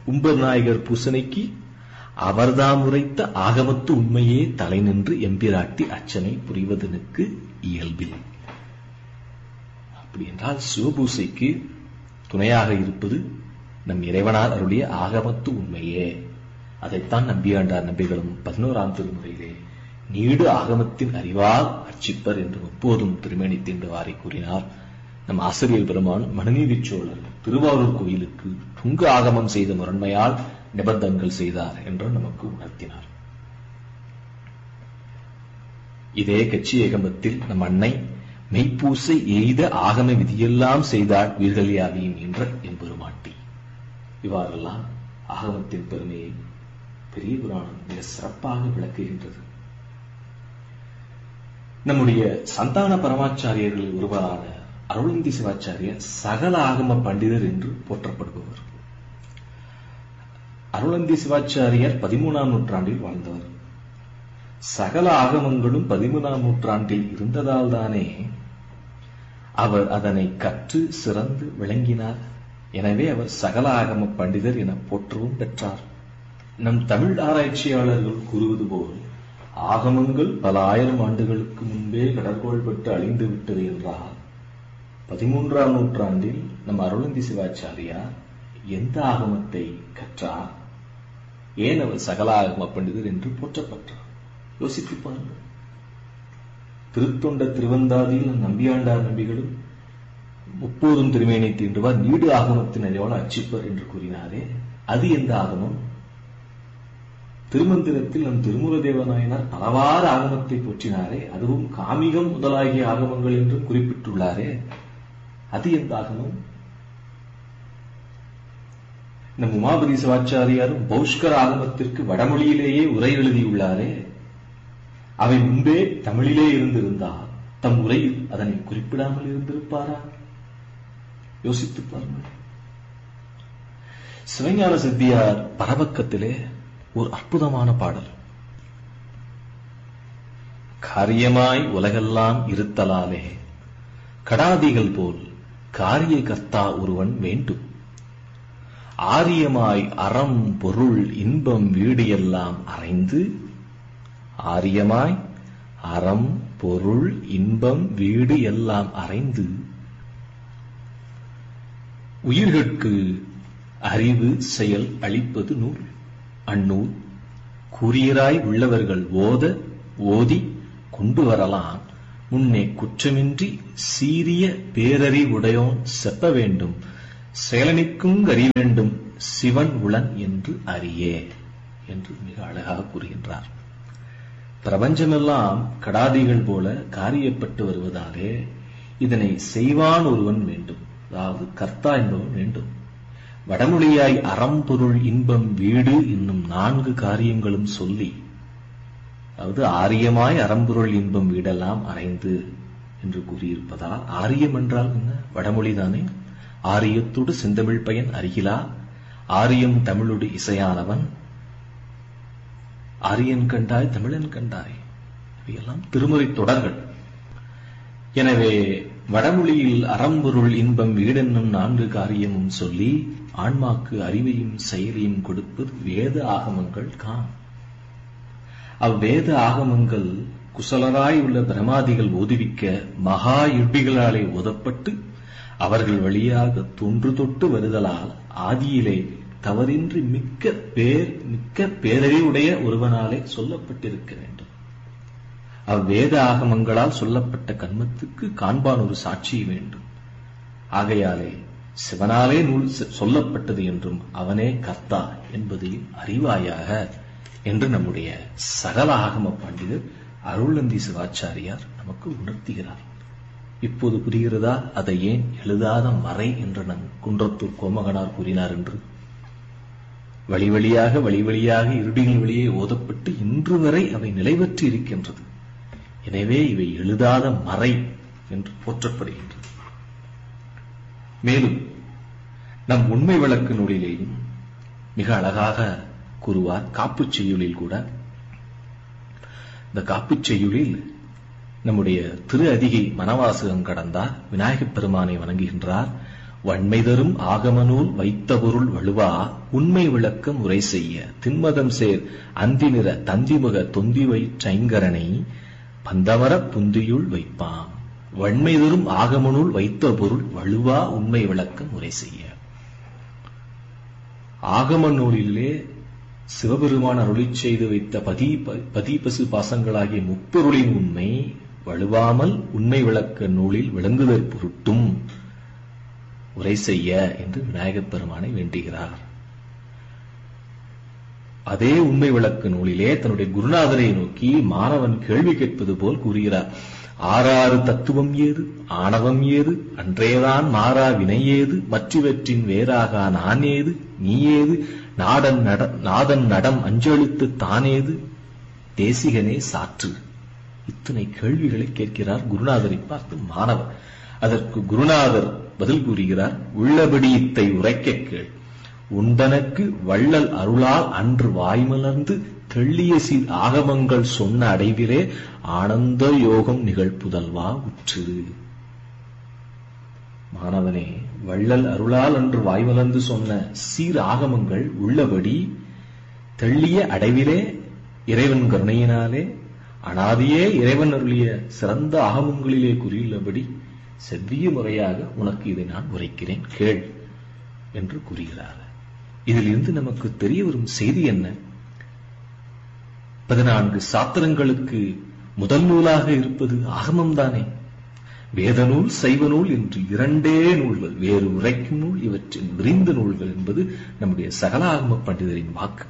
உம்பர் நாயகர் பூசணைக்கு அவர்தாம் உரைத்த ஆகமத்து உண்மையே தலை நின்று எம்பிராட்டி அர்ச்சனை புரிவதனுக்கு இயல்பில் அப்படி என்றால் சிவபூசைக்கு துணையாக இருப்பது நம் இறைவனார் அருளிய ஆகமத்து உண்மையே அதைத்தான் நம்பியாண்டார் நம்பிகளும் பதினோராம் திருமுறையிலே நீடு ஆகமத்தின் அறிவால் அர்ச்சிப்பர் என்று எப்போதும் திருமேனி தீண்டுவாரை கூறினார் நம் ஆசிரியர் பெருமான் மனுநீதி சோழர் திருவாரூர் கோயிலுக்கு துங்கு ஆகமம் செய்த முரண்மையால் நிபந்தங்கள் செய்தார் என்று நமக்கு உணர்த்தினார் இதே கட்சி ஏகமத்தில் நம் அன்னை மெய்ப்பூசை எய்த ஆகம விதியெல்லாம் செய்தாள் உயிர்களியாவியும் என்ற எம்பெருமாட்டி இவ்வாறெல்லாம் ஆகமத்தின் பெருமையை பெரிய புராணம் மிக சிறப்பாக விளக்குகின்றது நம்முடைய சந்தான பரமாச்சாரியர்களில் ஒருவரான அருளந்தி சிவாச்சாரியர் சகல ஆகம பண்டிதர் என்று போற்றப்படுபவர் அருளந்தி சிவாச்சாரியர் பதிமூணாம் நூற்றாண்டில் வாழ்ந்தவர் சகல ஆகமங்களும் பதிமூணாம் நூற்றாண்டில் இருந்ததால் தானே அவர் அதனை கற்று சிறந்து விளங்கினார் எனவே அவர் சகல ஆகம பண்டிதர் என போற்றவும் பெற்றார் நம் தமிழ் ஆராய்ச்சியாளர்கள் கூறுவது போல் ஆகமங்கள் பல ஆயிரம் ஆண்டுகளுக்கு முன்பே கடற்கோள் பெற்று அழிந்து விட்டது என்றால் பதிமூன்றாம் நூற்றாண்டில் நம் அருளந்தி சிவாச்சாரியார் எந்த ஆகமத்தை கற்றார் ஏன் அவர் சகல ஆகம பண்டிதர் என்று போற்றப்பட்டார் யோசித்து பாருங்கள் திருத்தொண்ட திருவந்தாதியில் நம் நம்பியாண்டார் நம்பிகளும் முப்போதும் திருமேனி தீண்டுவார் நீடு ஆகமத்தின் அறிவால் அச்சிப்பர் என்று கூறினாரே அது எந்த ஆகமம் திருமந்திரத்தில் நம் திருமுக தேவநாயனார் பலவாறு ஆகமத்தை போற்றினாரே அதுவும் காமிகம் முதலாகிய ஆகமங்கள் என்றும் குறிப்பிட்டுள்ளாரே அது எந்த ஆகமம் நம் உமாபதி சிவாச்சாரியாரும் பௌஷ்கர் ஆகமத்திற்கு வடமொழியிலேயே உரை எழுதியுள்ளாரே அவை முன்பே தமிழிலே இருந்திருந்தால் தம் உரையில் அதனை குறிப்பிடாமல் இருந்திருப்பாரா யோசித்து பாருங்கள் சிவஞான சித்தியார் பரபக்கத்திலே ஒரு அற்புதமான பாடல் காரியமாய் உலகெல்லாம் இருத்தலாலே கடாதிகள் போல் காரிய கர்த்தா ஒருவன் வேண்டும் ஆரியமாய் அறம் பொருள் இன்பம் வீடு எல்லாம் அறைந்து ஆரியமாய் அறம் பொருள் இன்பம் வீடு எல்லாம் அறைந்து உயிர்கட்கு அறிவு செயல் அளிப்பது நூல் அந்நூல் கூறியராய் உள்ளவர்கள் ஓத ஓதி கொண்டு வரலாம் முன்னே குற்றமின்றி சீரிய பேரறிவுடையோன் செப்ப வேண்டும் செயலனிக்கும் அறி வேண்டும் சிவன் உளன் என்று அறியே என்று மிக அழகாக கூறுகின்றார் பிரபஞ்சமெல்லாம் கடாதிகள் போல காரியப்பட்டு வருவதாலே இதனை செய்வான் ஒருவன் வேண்டும் அதாவது கர்த்தா என்பவன் வேண்டும் வடமொழியாய் அறம்பொருள் இன்பம் வீடு என்னும் நான்கு காரியங்களும் சொல்லி அதாவது ஆரியமாய் அறம்பொருள் இன்பம் வீடெல்லாம் அறைந்து என்று கூறியிருப்பதால் ஆரியம் என்றால் என்ன வடமொழிதானே ஆரியத்தோடு செந்தமிழ் பயன் அருகிலா ஆரியம் தமிழோடு இசையானவன் ஆரியன் கண்டாய் தமிழன் கண்டாய் இவையெல்லாம் திருமுறை தொடர்கள் எனவே வடமொழியில் அறம்பொருள் இன்பம் வீடென்னும் நான்கு காரியமும் சொல்லி ஆன்மாக்கு அறிவையும் செயலையும் கொடுப்பது வேத ஆகமங்கள் காம் அவ்வேத ஆகமங்கள் குசலராய் உள்ள பிரமாதிகள் ஓதுவிக்க மகா யுட்டிகளாலே ஓதப்பட்டு அவர்கள் வழியாக தொன்று தொட்டு வருதலால் ஆதியிலே தவறின்றி மிக்க பேர் மிக்க பேரறிவுடைய ஒருவனாலே சொல்லப்பட்டிருக்க வேண்டும் அவ்வேத ஆகமங்களால் சொல்லப்பட்ட கண்மத்துக்கு காண்பான் ஒரு சாட்சி வேண்டும் ஆகையாலே சிவனாலே நூல் சொல்லப்பட்டது என்றும் அவனே கர்த்தா என்பதையும் அறிவாயாக என்று நம்முடைய சகல ஆகம பண்டிதர் அருளந்தி சிவாச்சாரியார் நமக்கு உணர்த்துகிறார் இப்போது புரிகிறதா அதை ஏன் எழுதாத மறை என்று நம் குன்றத்தூர் கோமகனார் கூறினார் என்று வழி வழியாக வழி வழியாக இருடிகள் வழியே ஓதப்பட்டு இன்று வரை அவை நிலைபெற்று இருக்கின்றது எனவே இவை எழுதாத மறை என்று போற்றப்படுகின்றது மேலும் நம் உண்மை வழக்கு நூலிலேயும் மிக அழகாக கூறுவார் காப்புச் செய்யுளில் கூட இந்த காப்புச் செய்யுளில் நம்முடைய திரு அதிகை மனவாசகம் கடந்தார் விநாயகப் பெருமானை வணங்குகின்றார் வன்மை தரும் ஆகமநூல் வைத்த பொருள் வலுவா உண்மை விளக்கம் உரை செய்ய திண்மதம் சேர் அந்திநிற தந்திமுக தொந்திவை சைங்கரனை பந்தமரப் புந்தியுள் வைப்பாம் வன்மை தரும் ஆகமநூல் வைத்த பொருள் வலுவா உண்மை விளக்கம் உரை செய்ய ஆகம நூலிலே சிவபெருமான் அருளிச் செய்து வைத்த பதி பதி பசு பாசங்களாகிய முப்பொருளின் உண்மை வலுவாமல் உண்மை விளக்க நூலில் விளங்குதற் பொருட்டும் உரை செய்ய என்று விநாயகப் பெருமானை வேண்டுகிறார் அதே உண்மை விளக்கு நூலிலே தன்னுடைய குருநாதரை நோக்கி மாணவன் கேள்வி கேட்பது போல் கூறுகிறார் ஆறாறு தத்துவம் ஏது ஆணவம் ஏது அன்றேதான் மாறா வினை ஏது மற்றவற்றின் வேறாகா நான் ஏது நீ ஏது நாடன் நட நாதன் நடம் அஞ்செழுத்து தானேது தேசிகனே சாற்று இத்தனை கேள்விகளை கேட்கிறார் குருநாதரை பார்த்து மாணவர் அதற்கு குருநாதர் பதில் கூறுகிறார் உள்ளபடி இத்தை உரைக்கக் கேள் உண்டனக்கு வள்ளல் அருளால் அன்று வாய்மலர்ந்து தெள்ளிய சீர் ஆகமங்கள் சொன்ன அடைவிலே ஆனந்த யோகம் நிகழ்ப்புதல்வா உற்று மாணவனே வள்ளல் அருளால் அன்று வாய்மலர்ந்து சொன்ன சீர் ஆகமங்கள் உள்ளபடி தெள்ளிய அடைவிலே இறைவன் கருணையினாலே அனாதியே இறைவன் அருளிய சிறந்த ஆகமங்களிலே கூறியுள்ளபடி செவ்விய முறையாக உனக்கு இதை நான் உரைக்கிறேன் கேள் என்று கூறுகிறார் இதிலிருந்து நமக்கு தெரிய வரும் செய்தி என்ன பதினான்கு சாத்திரங்களுக்கு முதல் நூலாக இருப்பது ஆகமம்தானே வேத நூல் சைவ நூல் என்று இரண்டே நூல்கள் வேறு உரைக்கும் நூல் இவற்றின் விரிந்த நூல்கள் என்பது நம்முடைய சகல ஆகம பண்டிதரின் வாக்கு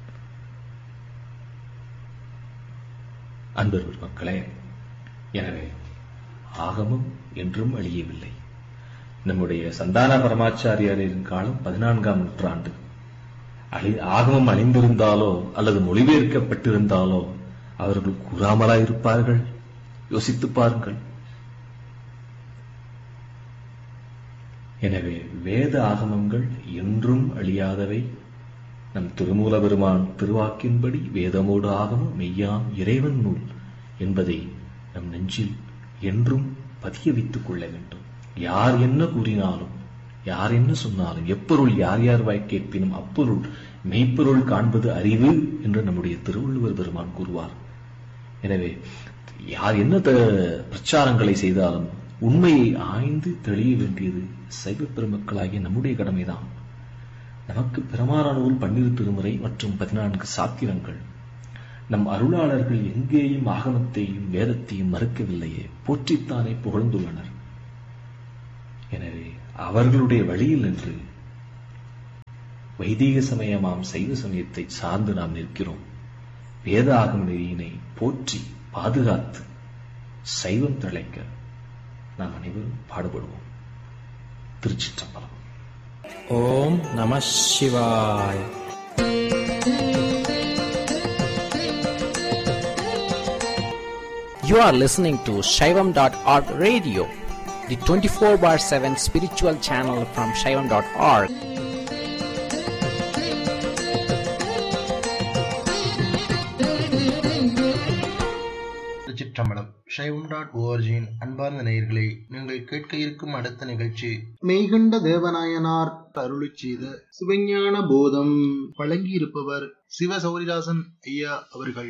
அன்பர் மக்களே எனவே ஆகமம் என்றும் அழியவில்லை நம்முடைய சந்தான பரமாச்சாரியாரின் காலம் பதினான்காம் நூற்றாண்டு அழி ஆகமம் அழிந்திருந்தாலோ அல்லது மொழிபெயர்க்கப்பட்டிருந்தாலோ அவர்கள் கூறாமலா இருப்பார்கள் யோசித்து பாருங்கள் எனவே வேத ஆகமங்கள் என்றும் அழியாதவை நம் திருமூல பெருமான் திருவாக்கின்படி வேதமோடு ஆகமும் மெய்யாம் இறைவன் நூல் என்பதை நம் நெஞ்சில் என்றும் பதிய வைத்துக் கொள்ள வேண்டும் யார் என்ன கூறினாலும் யார் என்ன சொன்னாலும் எப்பொருள் யார் யார் வாய் கேட்பினும் அப்பொருள் மெய்ப்பொருள் காண்பது அறிவு என்று நம்முடைய திருவள்ளுவர் பெருமான் கூறுவார் எனவே யார் என்ன பிரச்சாரங்களை செய்தாலும் உண்மையை ஆய்ந்து தெளிய வேண்டியது சைவ பெருமக்களாகிய நம்முடைய கடமைதான் நமக்கு பிரமாண நூல் பன்னிரு திருமுறை மற்றும் பதினான்கு சாத்திரங்கள் நம் அருளாளர்கள் எங்கேயும் ஆகமத்தையும் வேதத்தையும் மறுக்கவில்லையே போற்றித்தானே புகழ்ந்துள்ளனர் எனவே அவர்களுடைய வழியில் நின்று வைதீக சமயமாம் சைவ சமயத்தை சார்ந்து நாம் நிற்கிறோம் வேத ஆகம நெறியினை போற்றி பாதுகாத்து சைவம் தழைக்க நாம் அனைவரும் பாடுபடுவோம் திருச்சிற்றம்பலம் ஓம் நம சிவாய் You are listening to Shaivam.org radio, the 24 bar 7 spiritual channel from Shaivam.org. திருச்சிற்றம்பலம் சைவம் டாட் ஓஆர்ஜியின் அன்பார்ந்த நேயர்களே நீங்கள் கேட்க இருக்கும் அடுத்த நிகழ்ச்சி மெய்கண்ட தேவநாயனார் அருளி செய்த சிவஞான போதம் வழங்கியிருப்பவர் சிவ சௌரிதாசன் ஐயா அவர்கள்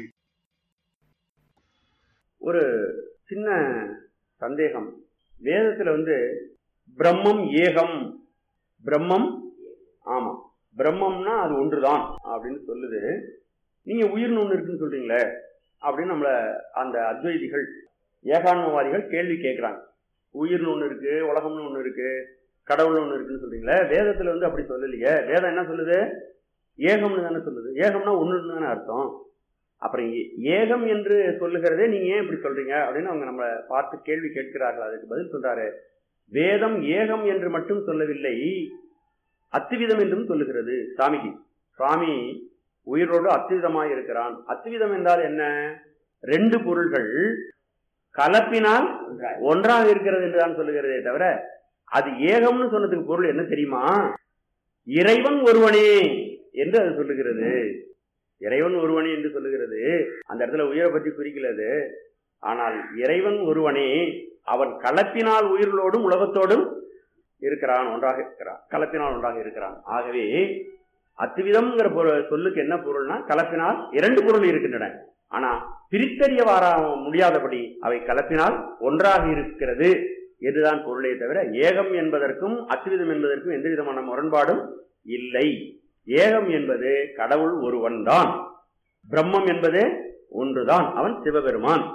ஒரு சின்ன சந்தேகம் வேதத்துல வந்து பிரம்மம் ஏகம் பிரம்மம் ஆமா பிரம்மம்னா அது ஒன்றுதான் அப்படின்னு சொல்லுது நீங்க உயிர்னு ஒண்ணு இருக்குன்னு சொல்றீங்களே அப்படின்னு நம்மள அந்த அத்வைதிகள் ஏகான்மவாதிகள் கேள்வி கேட்கிறாங்க உயிர்னு ஒண்ணு இருக்கு உலகம்னு ஒண்ணு இருக்கு கடவுள்னு ஒண்ணு இருக்குன்னு சொல்றீங்களே வேதத்துல வந்து அப்படி சொல்லலையே வேதம் என்ன சொல்லுது ஏகம்னு தானே சொல்லுது ஏகம்னா ஒண்ணுன்னு தானே அர்த்தம் அப்புறம் ஏ- ஏகம் என்று சொல்லுகிறதே நீங்க ஏன் இப்படி சொல்றீங்க அப்படின்னு அவங்க நம்ம பார்த்து கேள்வி கேட்கிறார்கள் அதுக்கு பதில் சொல்றாரு வேதம் ஏகம் என்று மட்டும் சொல்லவில்லை அத்துவிதம் என்றும் சொல்லுகிறது சாமிக்கு சுவாமி உயிரோடு அத்துவிதமாய் இருக்கிறான் அத்துவிதம் என்றால் என்ன ரெண்டு பொருள்கள் கலப்பினால் ஒன்றாக இருக்கிறது என்றுதான் சொல்லுகிறதே தவிர அது ஏகம்னு சொன்னதுக்கு பொருள் என்ன தெரியுமா இறைவன் ஒருவனே என்று அது சொல்லுகிறது இறைவன் ஒருவனே என்று சொல்லுகிறது அந்த இடத்துல உயிரை பற்றி குறிக்கிறது ஆனால் இறைவன் ஒருவனே அவன் கலப்பினால் உயிர்களோடும் உலகத்தோடும் இருக்கிறான் ஒன்றாக இருக்கிறான் கலப்பினால் ஒன்றாக இருக்கிறான் ஆகவே அத்துவிதம்ங்கிற பொருள் சொல்லுக்கு என்ன பொருள்னா கலப்பினால் இரண்டு பொருள் இருக்கின்றன ஆனா பிரித்தறிய வார முடியாதபடி அவை கலப்பினால் ஒன்றாக இருக்கிறது இதுதான் பொருளே தவிர ஏகம் என்பதற்கும் அத்விதம் என்பதற்கும் எந்த விதமான முரண்பாடும் இல்லை ஏகம் என்பது கடவுள் ஒருவன் தான் பிரம்மம் என்பது ஒன்றுதான் அவன் சிவபெருமான்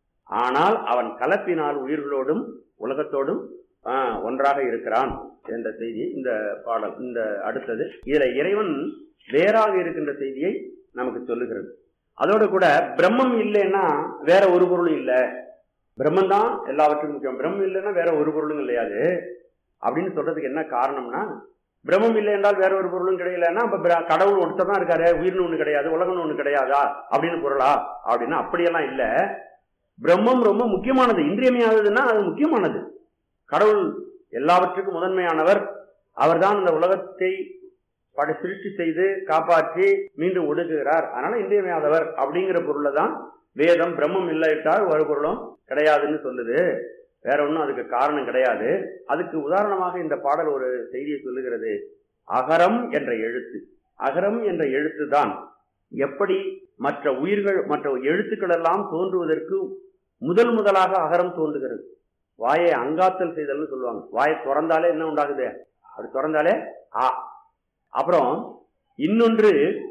ஆனால் அவன் கலப்பினால் உயிர்களோடும் உலகத்தோடும் ஆஹ், ஒன்றாக இருக்கிறான் என்ற செய்தி இந்த பாடல் இந்த அடுத்தது இதுல இறைவன் வேறாக இருக்கின்ற செய்தியை நமக்கு சொல்லுகிறது அதோட கூட பிரம்மம் இல்லைன்னா வேற ஒரு பொருளும் இல்லை பிரம்மன் தான் எல்லாவற்றுக்கும் முக்கியம் பிரம்மம் இல்லைன்னா வேற ஒரு பொருளும் கிடையாது அப்படின்னு சொல்றதுக்கு என்ன காரணம்னா பிரம்மம் இல்லை என்றால் வேற ஒரு பொருளும் கிடையலன்னா அப்ப பிர- கடவுள் ஒருத்தர் தான் இருக்காரு உயிர்னு ஒண்ணு கிடையாது உலகம்னு ஒண்ணு கிடையாதா அப்படின்னு பொருளா அப்படின்னா அப்படியெல்லாம் இல்ல பிரம்மம் ரொம்ப முக்கியமானது இன்றியமையாததுன்னா அது முக்கியமானது கடவுள் எல்லாவற்றுக்கும் முதன்மையானவர் அவர்தான் இந்த உலகத்தை படை சிருஷ்டி செய்து காப்பாற்றி மீண்டும் ஒடுக்குகிறார் அதனால இன்றியமையாதவர் அப்படிங்கிற பொருளை தான் வேதம் பிரம்மம் இல்லாவிட்டால் ஒரு பொருளும் கிடையாதுன்னு சொல்லுது வேற ஒன்றும் அதுக்கு காரணம் கிடையாது அதுக்கு உதாரணமாக இந்த பாடல் ஒரு செய்தியை சொல்லுகிறது அகரம் என்ற எழுத்து அகரம் என்ற எழுத்து தான் எப்படி மற்ற உயிர்கள் மற்ற எழுத்துக்கள் எல்லாம் தோன்றுவதற்கு முதல் முதலாக அகரம் தோன்றுகிறது வாயை அங்காத்தல் செய்தல்னு சொல்லுவாங்க வாயை திறந்தாலே என்ன உண்டாகுது அப்படி திறந்தாலே ஆ அப்புறம் இன்னொன்று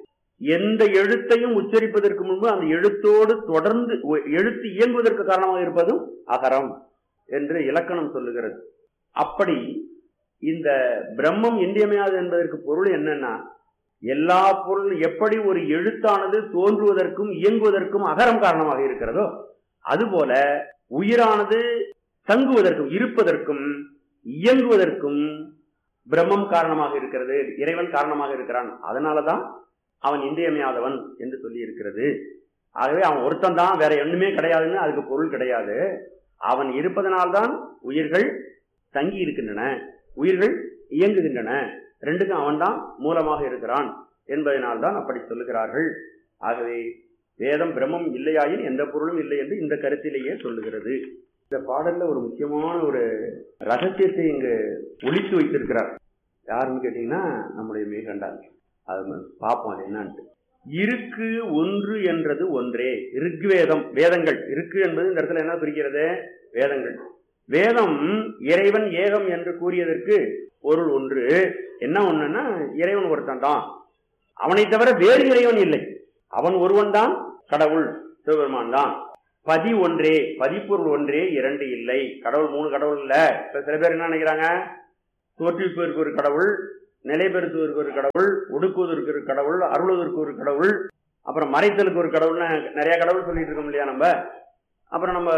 எந்த எழுத்தையும் உச்சரிப்பதற்கு முன்பு அந்த எழுத்தோடு தொடர்ந்து ஒ- எழுத்து இயங்குவதற்கு காரணமாக இருப்பதும் அகரம் என்று இலக்கணம் சொல்லுகிறது அப்படி இந்த பிரம்மம் இன்றியமையாது என்பதற்கு பொருள் என்னன்னா எல்லா பொருள் எப்படி ஒரு எழுத்தானது தோன்றுவதற்கும் இயங்குவதற்கும் அகரம் காரணமாக இருக்கிறதோ அதுபோல உயிரானது தங்குவதற்கும் இருப்பதற்கும் இயங்குவதற்கும் பிரம்மம் காரணமாக இருக்கிறது இறைவன் காரணமாக இருக்கிறான் அதனாலதான் அவன் இன்றியமையாதவன் என்று சொல்லி இருக்கிறது ஆகவே அவன் ஒருத்தன் தான் வேற ஒண்ணுமே கிடையாதுன்னு அதுக்கு பொருள் கிடையாது அவன் இருப்பதனால்தான் உயிர்கள் தங்கி இருக்கின்றன உயிர்கள் இயங்குகின்றன ரெண்டுக்கும் அவன்தான் மூலமாக இருக்கிறான் என்பதனால்தான் அப்படி சொல்லுகிறார்கள் ஆகவே வேதம் பிரம்மம் இல்லையாயின் எந்த பொருளும் இல்லை என்று இந்த கருத்திலேயே சொல்லுகிறது இந்த பாடல்ல ஒரு முக்கியமான ஒரு ரகசியத்தை இங்கு ஒளித்து வைத்திருக்கிறார் யாருன்னு கேட்டீங்கன்னா நம்முடைய மேகண்டார் அது பார்ப்போம் அது என்னன்ட்டு இருக்கு ஒன்று என்றது ஒன்றே ரிக்வேதம் வேதங்கள் இருக்கு என்பது இந்த இடத்துல என்ன குறிக்கிறது வேதங்கள் வேதம் இறைவன் ஏகம் என்று கூறியதற்கு பொருள் ஒன்று என்ன ஒண்ணுன்னா இறைவன் ஒருத்தன் தான் அவனை தவிர வேறு இறைவன் இல்லை அவன் ஒருவன் தான் கடவுள் சிவபெருமான் தான் பதி ஒன்றே பதிப்பொருள் ஒன்றே இரண்டு இல்லை கடவுள் மூணு கடவுள் இல்ல இப்ப சில பேர் என்ன நினைக்கிறாங்க தோற்றுவிப்பதற்கு ஒரு கடவுள் நிலைபெறுத்துவதற்கு ஒரு கடவுள் ஒடுக்குவதற்கு ஒரு கடவுள் அருளுவதற்கு ஒரு கடவுள் அப்புறம் மறைத்தலுக்கு ஒரு கடவுள்னு நிறைய கடவுள் சொல்லிட்டு இருக்கோம் இல்லையா நம்ம அப்புறம் நம்ம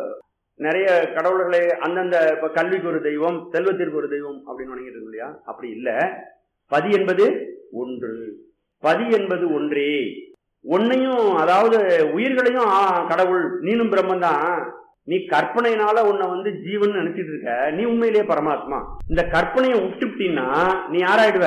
நிறைய கடவுள்களை அந்தந்த இப்ப கல்விக்கு ஒரு தெய்வம் செல்வத்திற்கு ஒரு தெய்வம் அப்படின்னு வணங்கிட்டு இருக்கோம் இல்லையா அப்படி இல்ல பதி என்பது ஒன்று பதி என்பது ஒன்றே உன்னையும் அதாவது உயிர்களையும் ஆ, கடவுள் நீனும் பிரம்மன் தான் நீ கற்பனையினால உன்னை வந்து ஜீவன் நினைச்சிட்டு இருக்க நீ உண்மையிலேயே பரமாத்மா இந்த கற்பனையை விட்டுவிட்டீன்னா நீ யாராயிடுவ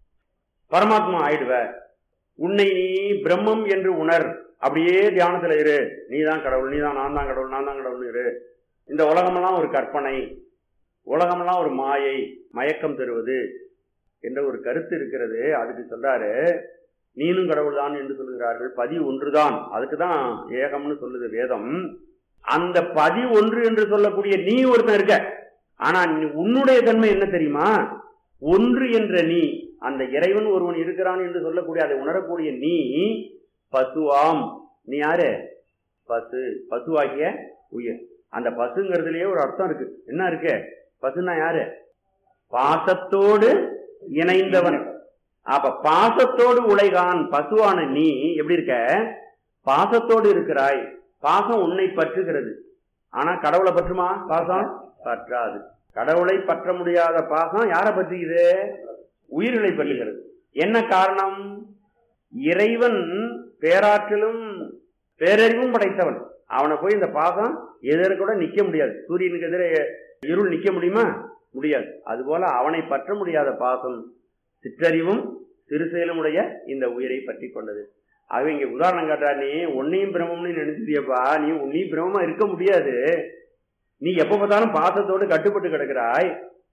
பரமாத்மா ஆயிடுவ உன்னை நீ பிரம்மம் என்று உணர் அப்படியே தியானத்துல இரு நீ தான் கடவுள் நீ தான் நான் தான் கடவுள் நான் தான் கடவுள் இரு இந்த உலகமெல்லாம் ஒரு கற்பனை உலகமெல்லாம் ஒரு மாயை மயக்கம் தருவது என்ற ஒரு கருத்து இருக்கிறது அதுக்கு சொல்றாரு நீனும் கடவுள் தான் என்று சொல்லுகிறார்கள் பதி ஒன்றுதான் அதுக்கு தான் ஏகம்னு சொல்லுது வேதம் அந்த பதி ஒன்று என்று சொல்லக்கூடிய நீ ஒருத்தன் இருக்க ஆனா நீ- உன்னுடைய தன்மை என்ன தெரியுமா ஒன்று என்ற நீ அந்த இறைவன் ஒருவன் இருக்கிறான் என்று சொல்லக்கூடிய அதை உணரக்கூடிய நீ பசுவாம் நீ யாரு பசு பசுவாகிய உயிர் அந்த பசுங்கிறதுலயே ஒரு அர்த்தம் இருக்கு என்ன இருக்கு பசுன்னா யாரு பாசத்தோடு இணைந்தவன் அப்ப பாசத்தோடு உழைகான் பசுவான நீ எப்படி இருக்க பாசத்தோடு இருக்கிறாய் பாசம் உன்னை பற்றுகிறது ஆனா கடவுளை பற்றுமா பாசம் பற்றாது கடவுளை பற்ற முடியாத பாசம் யாரை பற்றுகிறது உயிர்களை பற்றுகிறது என்ன காரணம் இறைவன் பேராற்றலும் பேரறிவும் படைத்தவன் அவனை போய் இந்த பாசம் எதிர கூட நிக்க முடியாது சூரியனுக்கு எதிரே இருள் நிக்க முடியுமா முடியாது அதுபோல அவனை பற்ற முடியாத பாசம் சிற்றறிவும் சிறு செயலும் உடைய இந்த உயிரை பற்றி கொண்டது ஆகவே இங்க உதாரணம் காட்டா நீ உன்னையும் பிரம்மம்னு நினைச்சிட்டியப்பா நீ உன்னையும் பிரம்மமா இருக்க முடியாது நீ எப்ப பார்த்தாலும் பாசத்தோடு கட்டுப்பட்டு கிடக்கிறாய்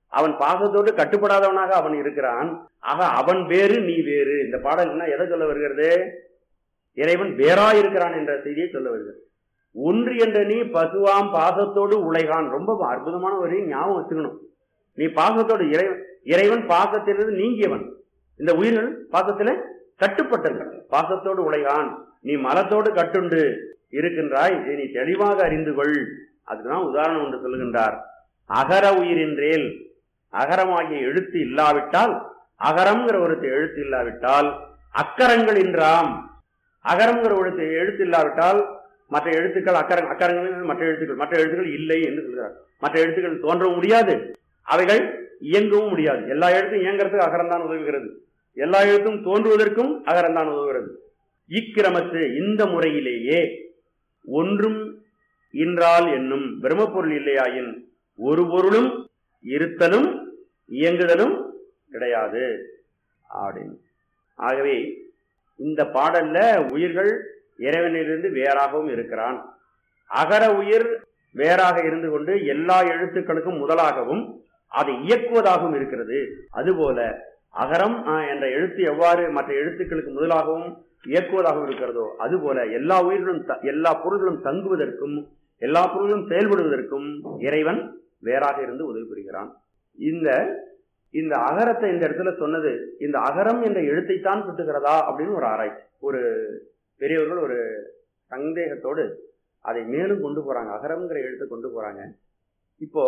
அவன் பாசத்தோடு கட்டுப்படாதவனாக அவன் இருக்கிறான் ஆக அவன் வேறு நீ வேறு இந்த பாடல் என்ன எதை சொல்ல வருகிறது இறைவன் வேறா இருக்கிறான் என்ற செய்தியை சொல்ல வருகிறது ஒன்று என்ற நீ பசுவாம் பாசத்தோடு உழைகான் ரொம்ப அற்புதமான ஒரு ஞாபகம் வச்சுக்கணும் நீ பாசத்தோடு இறைவன் இறைவன் பாசத்திலிருந்து நீங்கியவன் இந்த உயிர்கள் பாசத்தில கட்டுப்பட்டவர்கள் பாசத்தோடு உழைகான் நீ மலத்தோடு கட்டுண்டு இருக்கின்றாய் இதை நீ தெளிவாக அறிந்து கொள் அதுதான் உதாரணம் ஒன்று சொல்லுகின்றார் அகர உயிரின்றேல் அகரமாகிய எழுத்து இல்லாவிட்டால் அகரம்ங்கிற ஒரு எழுத்து இல்லாவிட்டால் அக்கரங்கள் இன்றாம் அகரம்ங்கிற ஒரு எழுத்து இல்லாவிட்டால் மற்ற எழுத்துக்கள் அக்கர அக்கரங்கள் மற்ற எழுத்துக்கள் மற்ற எழுத்துக்கள் இல்லை என்று சொல்கிறார் மற்ற எழுத்துக்கள் தோன்றவும் முடியாது அவைகள் இயங்கவும் முடியாது எல்லா எழுத்தும் இயங்குறதுக்கு அகரம் தான் உதவுகிறது எல்லா எழுத்தும் தோன்றுவதற்கும் அகரம் தான் உதவுகிறது இக்கிரமத்து இந்த முறையிலேயே ஒன்றும் இன்றால் என்னும் பிரம்மப்பொருள் இல்லையாயின் ஒரு பொருளும் இருத்தலும் இயங்குதலும் கிடையாது அப்படின்னு ஆகவே இந்த பாடல்ல உயிர்கள் இறைவனிலிருந்து வேறாகவும் இருக்கிறான் அகர உயிர் வேறாக இருந்து கொண்டு எல்லா எழுத்துக்களுக்கும் முதலாகவும் அதை இயக்குவதாகவும் இருக்கிறது அதுபோல அகரம் என்ற எழுத்து எவ்வாறு மற்ற எழுத்துக்களுக்கு முதலாகவும் இயக்குவதாகவும் இருக்கிறதோ அதுபோல எல்லா உயிர்களும் எல்லா பொருள்களும் தங்குவதற்கும் எல்லா பொருள்களும் செயல்படுவதற்கும் இறைவன் வேறாக இருந்து உதவி புரிகிறான் இந்த இந்த அகரத்தை இந்த இடத்துல சொன்னது இந்த அகரம் என்ற எழுத்தைத்தான் சுட்டுகிறதா அப்படின்னு ஒரு ஆராய்ச்சி ஒரு பெரியவர்கள் ஒரு சந்தேகத்தோடு அதை மேலும் கொண்டு போறாங்க அகரம்ங்கிற எழுத்தை கொண்டு போறாங்க இப்போ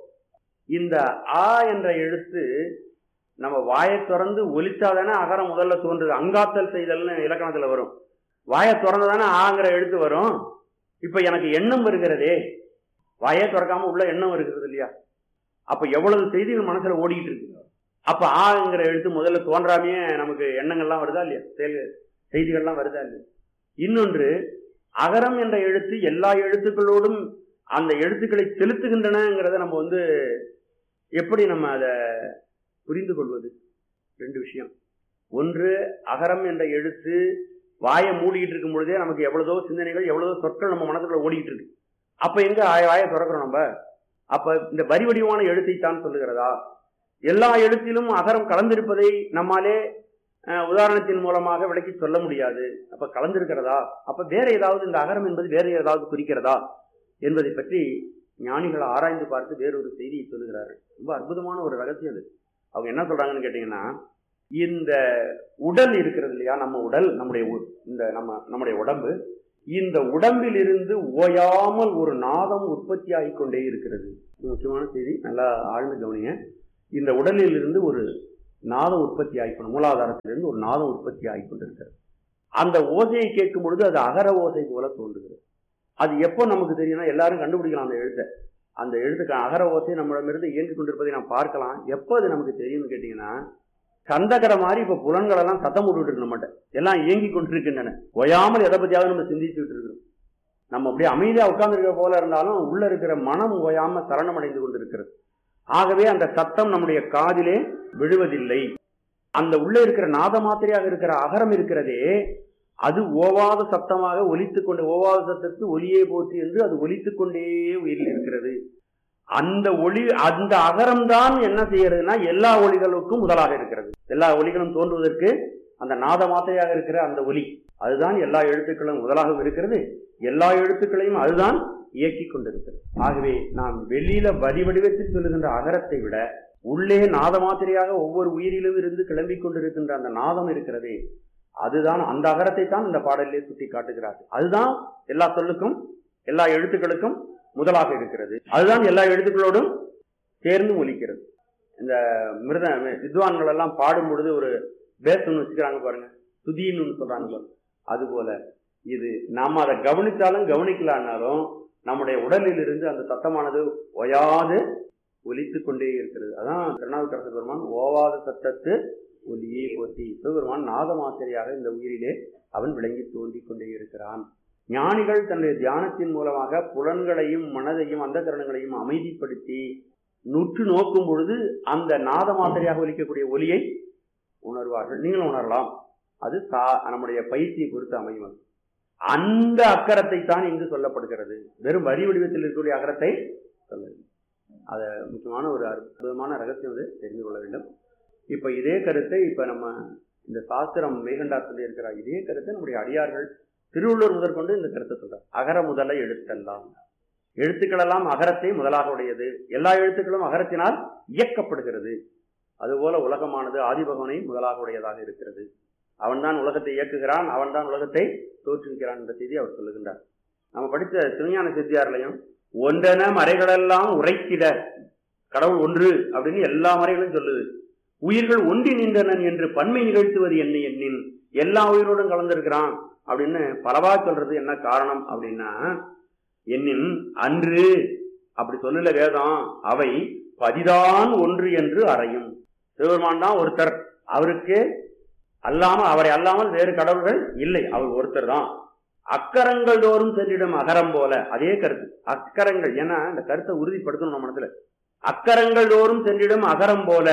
இந்த ஆ என்ற எழுத்து நம்ம வாயை திறந்து ஒலிச்சாதானே அகரம் முதல்ல தோன்றுது அங்காத்தல் செய்தல்னு இலக்கணத்துல வரும் வாயை திறந்துதானே ஆங்கிற எழுத்து வரும் இப்ப எனக்கு எண்ணம் வருகிறதே வாயை திறக்காம உள்ள எண்ணம் வருகிறது இல்லையா அப்ப எவ்வளவு செய்திகள் மனசுல ஓடிட்டு இருக்கு அப்ப ஆங்கிற எழுத்து முதல்ல தோன்றாமையே நமக்கு எண்ணங்கள்லாம் வருதா இல்லையா செயல் செய்திகள்லாம் வருதா இல்லையா இன்னொன்று அகரம் என்ற எழுத்து எல்லா எழுத்துக்களோடும் அந்த எழுத்துக்களை செலுத்துகின்றனங்கிறத நம்ம வந்து எப்படி நம்ம அதை புரிந்து கொள்வது ரெண்டு விஷயம் ஒன்று அகரம் என்ற எழுத்து வாயை மூடிக்கிட்டு இருக்கும் பொழுதே நமக்கு எவ்வளவோ சிந்தனைகள் எவ்வளவோ சொற்கள் நம்ம மனசுக்குள்ள ஓடிக்கிட்டு இருக்கு அப்ப எங்க வாயை திறக்கிறோம் நம்ம அப்ப இந்த வரி வடிவான எழுத்தைத்தான் சொல்லுகிறதா எல்லா எழுத்திலும் அகரம் கலந்திருப்பதை நம்மாலே உதாரணத்தின் மூலமாக விளக்கி சொல்ல முடியாது அப்ப கலந்திருக்கிறதா அப்ப வேற ஏதாவது இந்த அகரம் என்பது வேற ஏதாவது குறிக்கிறதா என்பதை பற்றி ஞானிகளை ஆராய்ந்து பார்த்து வேறொரு செய்தியை சொல்லுகிறார்கள் ரொம்ப அற்புதமான ஒரு ரகசியம் அது அவங்க என்ன சொல்றாங்கன்னு கேட்டீங்கன்னா இந்த உடல் இருக்கிறது இல்லையா நம்ம உடல் நம்முடைய இந்த நம்ம நம்முடைய உடம்பு இந்த உடம்பில் இருந்து ஓயாமல் ஒரு நாதம் உற்பத்தி ஆகிக் கொண்டே இருக்கிறது முக்கியமான செய்தி நல்லா ஆழ்ந்து கவனிங்க இந்த உடலில் இருந்து ஒரு நாதம் உற்பத்தி ஆகிக்கணும் மூலாதாரத்திலிருந்து ஒரு நாதம் உற்பத்தி ஆகி கொண்டிருக்கிறது அந்த ஓசையை கேட்கும் பொழுது அது அகர ஓசை போல தோன்றுகிறது அது எப்போ நமக்கு தெரியும்னா எல்லாரும் கண்டுபிடிக்கலாம் அந்த எழுத்தை அந்த எழுத்துக்கு அகர ஓசை நம்மிடமிருந்து இயங்கிக் கொண்டிருப்பதை நாம் பார்க்கலாம் எப்போ அது நமக்கு தெரியும்னு கேட்டீங்கன்னா கந்தகர மாதிரி இப்ப புலன்கள் எல்லாம் சத்தம் போட்டுட்டு இருக்கு நம்மகிட்ட எல்லாம் இயங்கி கொண்டிருக்கின்றன ஓயாமல் எதை பத்தியாவது நம்ம சிந்திச்சுட்டு இருக்கிறோம் நம்ம அப்படியே அமைதியா உட்கார்ந்துருக்க போல இருந்தாலும் உள்ள இருக்கிற மனம் ஓயாம சரணம் அடைந்து கொண்டிருக்கிறது ஆகவே அந்த சத்தம் நம்முடைய காதிலே விழுவதில்லை அந்த உள்ள இருக்கிற நாத மாத்திரையாக இருக்கிற அகரம் இருக்கிறதே அது ஓவாத சத்தமாக ஒலித்துக் கொண்டு ஓவாத சத்தத்து ஒலியே போற்றி என்று அது ஒலித்துக் கொண்டே உயிரில் இருக்கிறது அந்த ஒளி அந்த அகரம் தான் என்ன செய்யறதுன்னா எல்லா ஒளிகளுக்கும் முதலாக இருக்கிறது எல்லா ஒளிகளும் தோன்றுவதற்கு அந்த நாத மாத்திரையாக இருக்கிற அந்த ஒலி அதுதான் எல்லா எழுத்துக்களும் முதலாக இருக்கிறது எல்லா எழுத்துக்களையும் அதுதான் இயக்கி கொண்டிருக்கிறது ஆகவே நாம் வெளியில வரி வடிவத்தில் சொல்லுகின்ற அகரத்தை விட உள்ளே நாத மாத்திரையாக ஒவ்வொரு உயிரிலும் இருந்து கிளம்பிக் கொண்டிருக்கின்ற அந்த நாதம் இருக்கிறதே அதுதான் அந்த அகரத்தை தான் இந்த பாடலிலே சுட்டி காட்டுகிறார்கள் அதுதான் எல்லா சொல்லுக்கும் எல்லா எழுத்துக்களுக்கும் முதலாக இருக்கிறது அதுதான் எல்லா எழுத்துக்களோடும் சேர்ந்து ஒலிக்கிறது இந்த மிருத வித்வான்கள் எல்லாம் பாடும் பொழுது ஒரு பேஸ் ஒன்று வச்சுக்கிறாங்க பாருங்க துதின்னு ஒன்று சொல்றாங்க பாருங்க அது போல இது நாம அதை கவனித்தாலும் கவனிக்கலான்னாலும் நம்முடைய உடலில் இருந்து அந்த சத்தமானது ஒயாது ஒலித்து கொண்டே இருக்கிறது அதான் திருநாவுக்கரசு பெருமான் ஓவாத சத்தத்து ஒலியே போற்றி சிவபெருமான் நாதமாசிரியாக இந்த உயிரிலே அவன் விளங்கி தோன்றிக் கொண்டே இருக்கிறான் ஞானிகள் தன்னுடைய தியானத்தின் மூலமாக புலன்களையும் மனதையும் அந்த கரணங்களையும் அமைதிப்படுத்தி நுற்று நோக்கும் பொழுது அந்த நாத மாத்திரையாக ஒலிக்கக்கூடிய ஒலியை உணர்வார்கள் நீங்களும் உணரலாம் அது சா நம்முடைய பயிற்சியை பொறுத்து அமையும் அந்த அக்கரத்தை தான் இங்கு சொல்லப்படுகிறது வெறும் வரி வடிவத்தில் இருக்கக்கூடிய அகரத்தை சொல்லவில்லை அதை முக்கியமான ஒரு அற்புதமான ரகசியம் வந்து தெரிந்து கொள்ள வேண்டும் இப்போ இதே கருத்தை இப்போ நம்ம இந்த சாஸ்திரம் மேகண்டார் சொல்லி இருக்கிறார் இதே கருத்தை நம்முடைய அடியார்கள் திருவள்ளுவர் முதற்கொண்டு இந்த கருத்தை சொல்றார் அகர முதல எழுத்தெல்லாம் எழுத்துக்களெல்லாம் அகரத்தை முதலாக உடையது எல்லா எழுத்துக்களும் அகரத்தினால் இயக்கப்படுகிறது அதுபோல உலகமானது ஆதிபகவனை முதலாக உடையதாக இருக்கிறது அவன்தான் உலகத்தை இயக்குகிறான் அவன்தான் உலகத்தை தோற்றுவிக்கிறான் என்ற செய்தி அவர் சொல்லுகின்றார் நம்ம படித்த சிவஞான சித்தியார்லையும் ஒன்றென மறைகளெல்லாம் உரைத்திட கடவுள் ஒன்று அப்படின்னு எல்லா மறைகளும் சொல்லுது உயிர்கள் ஒன்றி நின்றனன் என்று பன்மை நிகழ்த்துவது என்ன எண்ணின் எல்லா உயிரோடும் கலந்திருக்கிறான் அப்படின்னு பலவா சொல்றது என்ன காரணம் அப்படின்னா எண்ணின் அன்று அப்படி சொல்லல வேதம் அவை பதிதான் ஒன்று என்று அறையும் சிவபெருமான் தான் ஒருத்தர் அவருக்கு அல்லாமல் அவரை அல்லாமல் வேறு கடவுள்கள் இல்லை அவர் ஒருத்தர் தான் அக்கரங்கள் தோறும் சென்றிடும் அகரம் போல அதே கருத்து அக்கரங்கள் ஏன்னா இந்த கருத்தை உறுதிப்படுத்தணும் நம்ம மனசுல அக்கரங்கள் தோறும் சென்றிடும் அகரம் போல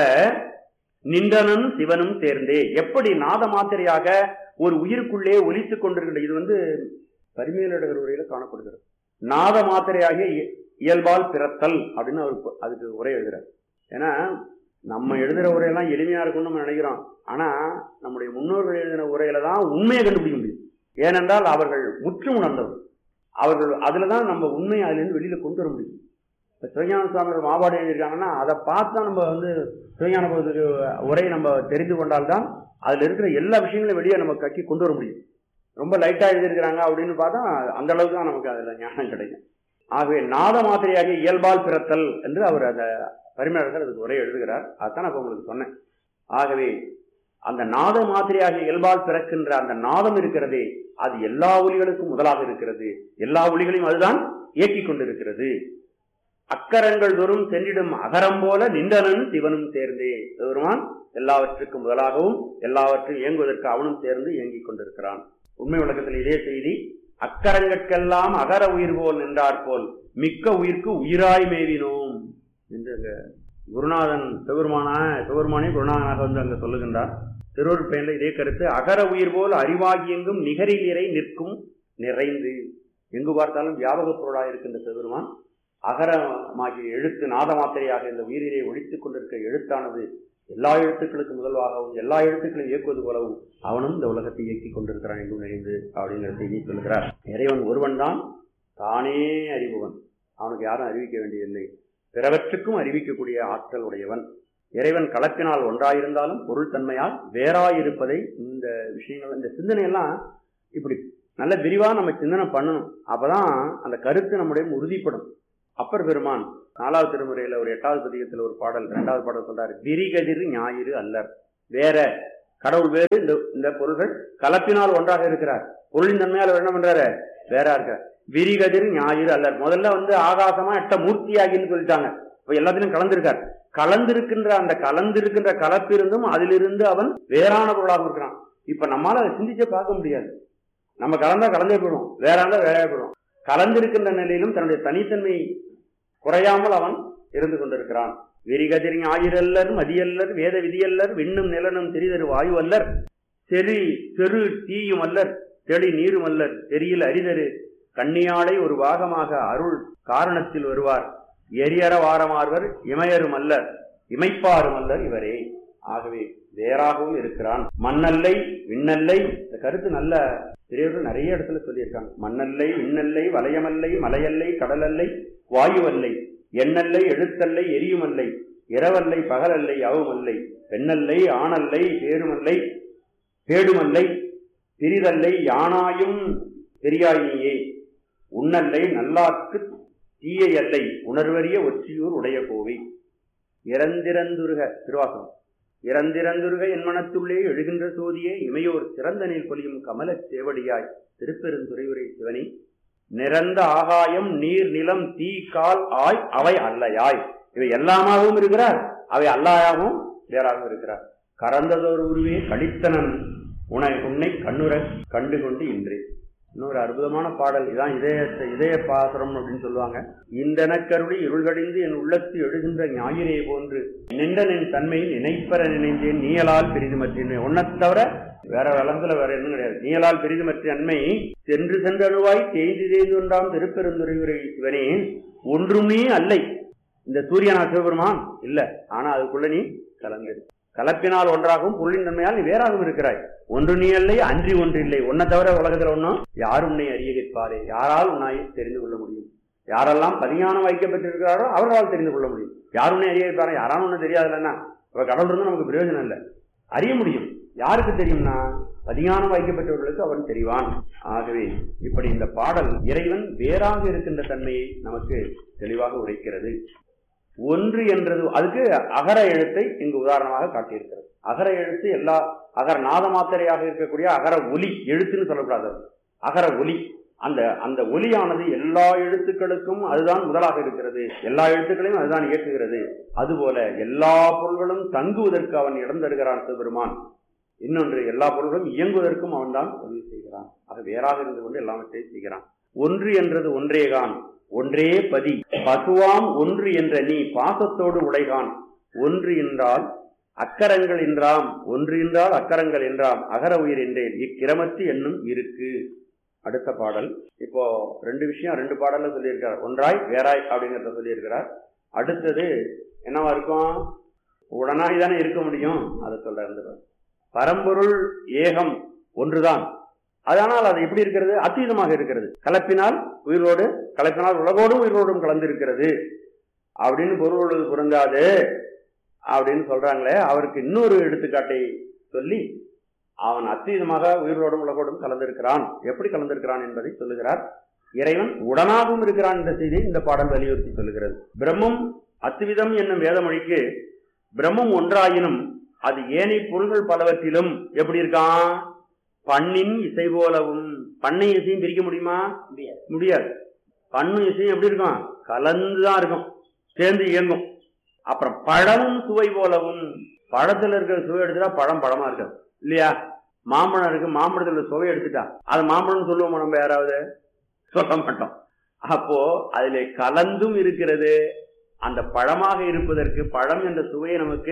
நின்றனும் சிவனும் சேர்ந்தே எப்படி நாத மாத்திரையாக ஒரு உயிருக்குள்ளே ஒலித்துக் கொண்டிருக்கின்ற இது வந்து பரிமேலழகர் உரையில காணப்படுகிறது நாத மாத்திரையாக இய- இயல்பால் பிறத்தல் அப்படின்னு அவர் அதுக்கு உரை எழுதுறார் ஏன்னா நம்ம எழுதுற உரையெல்லாம் எளிமையா இருக்கும்னு நம்ம நினைக்கிறோம் ஆனா நம்முடைய முன்னோர்கள் எழுதின உரையில தான் உண்மையை கண்டுபிடிக்க முடியும் ஏனென்றால் அவர்கள் முற்று உணர்ந்தவர் அவர்கள் அதுல தான் நம்ம உண்மையை அதுலேருந்து வெளியில கொண்டு வர முடியும் இப்போ சிவஞான சுவாமிகள் மாபாடு எழுதியிருக்காங்கன்னா அதை பார்த்து தான் நம்ம வந்து சிவஞான போதத்துக்கு உரையை நம்ம தெரிந்து கொண்டால்தான் அதுல இருக்கிற எல்லா விஷயங்களையும் வெளியே நம்ம கட்டி கொண்டு வர முடியும் ரொம்ப லைட்டா எழுதியிருக்கிறாங்க அப்படின்னு பார்த்தா அந்த அளவுக்கு தான் நமக்கு அதுல ஞானம் கிடைக்கும் ஆகவே நாத மாத்திரையாக இயல்பால் பிறத்தல் என்று அவர் அந்த பரிமையாளர்கள் அதுக்கு உரை எழுதுகிறார் அதான் நான் இப்ப உங்களுக்கு சொன்னேன் ஆகவே அந்த நாத மாத்திரையாக இயல்பால் பிறக்கின்ற அந்த நாதம் இருக்கிறதே அது எல்லா ஒலிகளுக்கும் முதலாக இருக்கிறது எல்லா ஒலிகளையும் அதுதான் இயக்கிக் கொண்டிருக்கிறது அக்கரங்கள் தோறும் சென்றிடும் அகரம் போல நின்றனன் சிவனும் சேர்ந்தே பெருமான் எல்லாவற்றுக்கும் முதலாகவும் எல்லாவற்றையும் இயங்குவதற்கு அவனும் சேர்ந்து இயங்கிக் கொண்டிருக்கிறான் உண்மை விளக்கத்தில் இதே செய்தி அக்கரங்கட்கெல்லாம் அகர உயிர் போல் நின்றார் போல் மிக்க உயிர்க்கு உயிராய் மேவினோம் என்று அங்க குருநாதன் சிவருமானா சிவருமானே குருநாதனாக வந்து அங்க சொல்லுகின்றார் திருவருட் பயனில் இதே கருத்து அகர உயிர் போல் அறிவாகி எங்கும் நிகரில் நிறை நிற்கும் நிறைந்து எங்கு பார்த்தாலும் வியாபக பொருளாக இருக்கின்ற சிவருமான் அகரமாகிய எழுத்து நாத மாத்திரையாக இந்த உயிரிலே ஒழித்துக் கொண்டிருக்க எழுத்தானது எல்லா எழுத்துக்களுக்கு முதல்வாகவும் எல்லா எழுத்துக்களையும் இயக்குவது போலவும் அவனும் இந்த உலகத்தை இயக்கிக் கொண்டிருக்கிறான் என்றும் நினைந்து அப்படிங்கிற செய்தி சொல்கிறார் இறைவன் ஒருவன் தான் தானே அறிபவன் அவனுக்கு யாரும் அறிவிக்க வேண்டியதில்லை பிறவற்றுக்கும் அறிவிக்கக்கூடிய ஆற்றல் உடையவன் இறைவன் கலப்பினால் ஒன்றாயிருந்தாலும் பொருள் தன்மையால் வேறாயிருப்பதை இந்த விஷயங்கள் இந்த சிந்தனையெல்லாம் இப்படி நல்ல விரிவா நம்ம சிந்தனை பண்ணணும் அப்பதான் அந்த கருத்து நம்முடைய உறுதிப்படும் அப்பர் பெருமான் நாலாவது திருமுறையில ஒரு எட்டாவது பதிகத்துல ஒரு பாடல் இரண்டாவது பாடல் சொல்றாரு விரிகதிர் ஞாயிறு அல்லர் வேற கடவுள் வேறு இந்த இந்த பொருள்கள் கலப்பினால் ஒன்றாக இருக்கிறார் பொருளின் தன்மையால் அவர் என்ன பண்றாரு வேற இருக்கார் விரிகதிர் ஞாயிறு அல்லர் முதல்ல வந்து ஆகாசமா எட்ட மூர்த்தியாகின்னு சொல்லிட்டாங்க இப்ப எல்லாத்திலும் கலந்திருக்கார் கலந்திருக்கின்ற அந்த கலந்திருக்கின்ற கலப்பிருந்தும் அதிலிருந்து அவன் வேறான பொருளாக இருக்கிறான் இப்ப நம்மால அதை சிந்திச்சே பார்க்க முடியாது நம்ம கலந்தா கலந்தே போயிடும் வேற இருந்தா வேறையா போயிடும் கலந்திருக்கின்ற நிலையிலும் தன்னுடைய தனித்தன்மை குறையாமல் அவன் இருந்து கொண்டிருக்கிறான் வெறிகதிர் ஞாயிறல்லர் மதியல்லர் வேத விதியல்லர் விண்ணும் நிலனும் திரிதரு வாயு அல்லர் செறி செரு தீயும் அல்லர் தெளி நீரும் அல்லர் தெரியல் அரிதரு கண்ணியாடை ஒரு பாகமாக அருள் காரணத்தில் வருவார் எரியற வாரமார்வர் இமையரும் அல்லர் இமைப்பாரும் அல்லர் இவரே ஆகவே வேறாகவும் இருக்கிறான் மண்ணல்லை விண்ணல்லை இந்த கருத்து நல்ல பெரியவர்கள் நிறைய இடத்துல சொல்லியிருக்காங்க மண்ணல்லை விண்ணல்லை வளையமல்லை மலையல்லை கடலல்லை வாயுவல்லை எண்ணல்லை எழுத்தல்லை எரியுமல்லை இரவல்லை பகலல்லை அவமல்லை பெண்ணல்லை ஆணல்லை பேருமல்லை பேடுமல்லை பிரிதல்லை யானாயும் பெரியாயினியே உண்ணல்லை நல்லார்க்கு தீயல்லை உணர்வறிய ஒற்றியூர் உடைய கோவை இறந்திறந்துருக திருவாசகம் இறந்திறந்துருக என் மனத்துள்ளே எழுகின்ற சோதியே இமையோர் சிறந்த நீர் பொலியும் கமலச் சேவடியாய் திருப்பெருந்துறையுரை சிவனி நிறந்த ஆகாயம் நீர் நிலம் தீ கால் ஆய் அவை அல்லையாய் இவை எல்லாமாகவும் இருக்கிறார் அவை அல்லாயாகவும் வேறாகவும் இருக்கிறார் கறந்ததோர் உருவே கழித்தனன் உனை உன்னை கண்ணுற கண்டு கொண்டு இன்றே இன்னொரு அற்புதமான பாடல் இதான் இதய இதய பாசுரம் அப்படின்னு சொல்லுவாங்க இந்தனக்கருளி இருள்கடிந்து என் உள்ளத்து எழுகின்ற ஞாயிறே போன்று நின்றனின் தன்மை நினைப்பற நினைந்தேன் நீயலால் பெரிதுமற்றின் உன்னைத் தவிர வேற வளர்ந்துல வேற எதுவும் கிடையாது நீயலால் பெரிதுமற்ற அண்மை சென்று சென்ற அணுவாய் தேய்ந்து தேய்ந்து ஒன்றாம் திருப்பெருந்துறையுரை சிவனே ஒன்றுமே அல்லை இந்த சூரியனா சிவபெருமான் இல்ல ஆனா அதுக்குள்ள நீ கலந்து கலப்பினால் ஒன்றாகவும் பொருளின் தன்மையால் நீ வேறாகவும் இருக்கிறாய் ஒன்று நீ இல்லை அன்றி ஒன்று இல்லை உன்னை தவிர உலகத்துல ஒன்றும் யாரும் உன்னை அறிய கேட்பாரே யாரால் உன்னை தெரிந்து கொள்ள முடியும் யாரெல்லாம் பதிஞானம் வைக்கப்பட்டிருக்கிறாரோ அவர்களால் தெரிந்து கொள்ள முடியும் யார் உன்னை அறிய வைப்பாரா யாராலும் ஒன்றும் தெரியாதுல்லன்னா இப்ப கடவுள் இருந்து நமக்கு பிரயோஜனம் இல்லை அறிய முடியும் யாருக்கு தெரியும்னா பதிஞானம் வைக்கப்பட்டவர்களுக்கு அவன் தெரிவான் ஆகவே இப்படி இந்த பாடல் இறைவன் வேறாக இருக்கின்ற தன்மையை நமக்கு தெளிவாக உரைக்கிறது ஒன்று என்றது அதுக்கு அகர எழுத்தை இங்கு உதாரணமாக காட்டியிருக்கிறது அகர எழுத்து எல்லா அகர நாத மாத்திரையாக இருக்கக்கூடிய அகர ஒலி எழுத்துன்னு சொல்லக்கூடாது அது. அகர ஒலி அந்த அந்த ஒலியானது எல்லா எழுத்துக்களுக்கும் அதுதான் முதலாக இருக்கிறது எல்லா எழுத்துக்களையும் அதுதான் இயக்குகிறது அதுபோல எல்லா பொருள்களும் தங்குவதற்கு அவன் இடம் தருகிறான் சிவபெருமான் இன்னொன்று எல்லா பொருள்களும் இயங்குவதற்கும் அவன்தான் உதவி செய்கிறான் ஆக வேறாக இருந்து கொண்டு எல்லாவற்றையும் செய்கிறான் ஒன்று என்றது ஒன்றேகான் ஒன்றே பதி பசுவாம் ஒன்று என்ற நீ பாசத்தோடு உடைகான் ஒன்று என்றால் அக்கரங்கள் என்றாம் ஒன்று என்றால் அக்கரங்கள் என்றாம் அகர உயிர் என்றேன் இக்கிரமத்து என்னும் இருக்கு அடுத்த பாடல் இப்போ ரெண்டு விஷயம் ரெண்டு பாடல்ல சொல்லியிருக்கார் ஒன்றாய் வேறாய் அப்படிங்கிறத சொல்லியிருக்கிறார் அடுத்தது என்னவா இருக்கும் உடனாய் தானே இருக்க முடியும் அதை சொல்ற பரம்பொருள் ஏகம் ஒன்றுதான் அதனால் அது எப்படி இருக்கிறது அத்தீதமாக இருக்கிறது கலப்பினால் உயிரோடு கலப்பினால் உலகோடும் உயிரோடும் கலந்து இருக்கிறது அப்படின்னு பொருள் பொருந்தாது அப்படின்னு சொல்றாங்களே அவருக்கு இன்னொரு எடுத்துக்காட்டை சொல்லி அவன் அத்தீதமாக உயிரோடும் உலகோடும் கலந்திருக்கிறான் எப்படி கலந்திருக்கிறான் என்பதை சொல்லுகிறார் இறைவன் உடனாகவும் இருக்கிறான் என்ற செய்தியை இந்த பாடல் வலியுறுத்தி சொல்லுகிறது பிரம்மம் அத்துவிதம் என்னும் வேதமொழிக்கு பிரம்மம் ஒன்றாயினும் அது ஏனை பொருள்கள் பலவற்றிலும் எப்படி இருக்கான் பண்ணின் இசை போலவும் பண்ணை இசையும் பிரிக்க முடியுமா முடியாது பண்ணும் இசையும் எப்படி இருக்கும் கலந்துதான் இருக்கும் சேர்ந்து இயங்கும் அப்புறம் பழமும் சுவை போலவும் பழத்துல இருக்கிற சுவை எடுத்துட்டா பழம் பழமா இருக்காது இல்லையா மாம்பழம் இருக்கு மாம்பழத்துல சுவை எடுத்துட்டா அது மாம்பழம் சொல்லுவோம் நம்ம யாராவது சொல்ல மாட்டோம் அப்போ அதுல கலந்தும் இருக்கிறது அந்த பழமாக இருப்பதற்கு பழம் என்ற சுவையை நமக்கு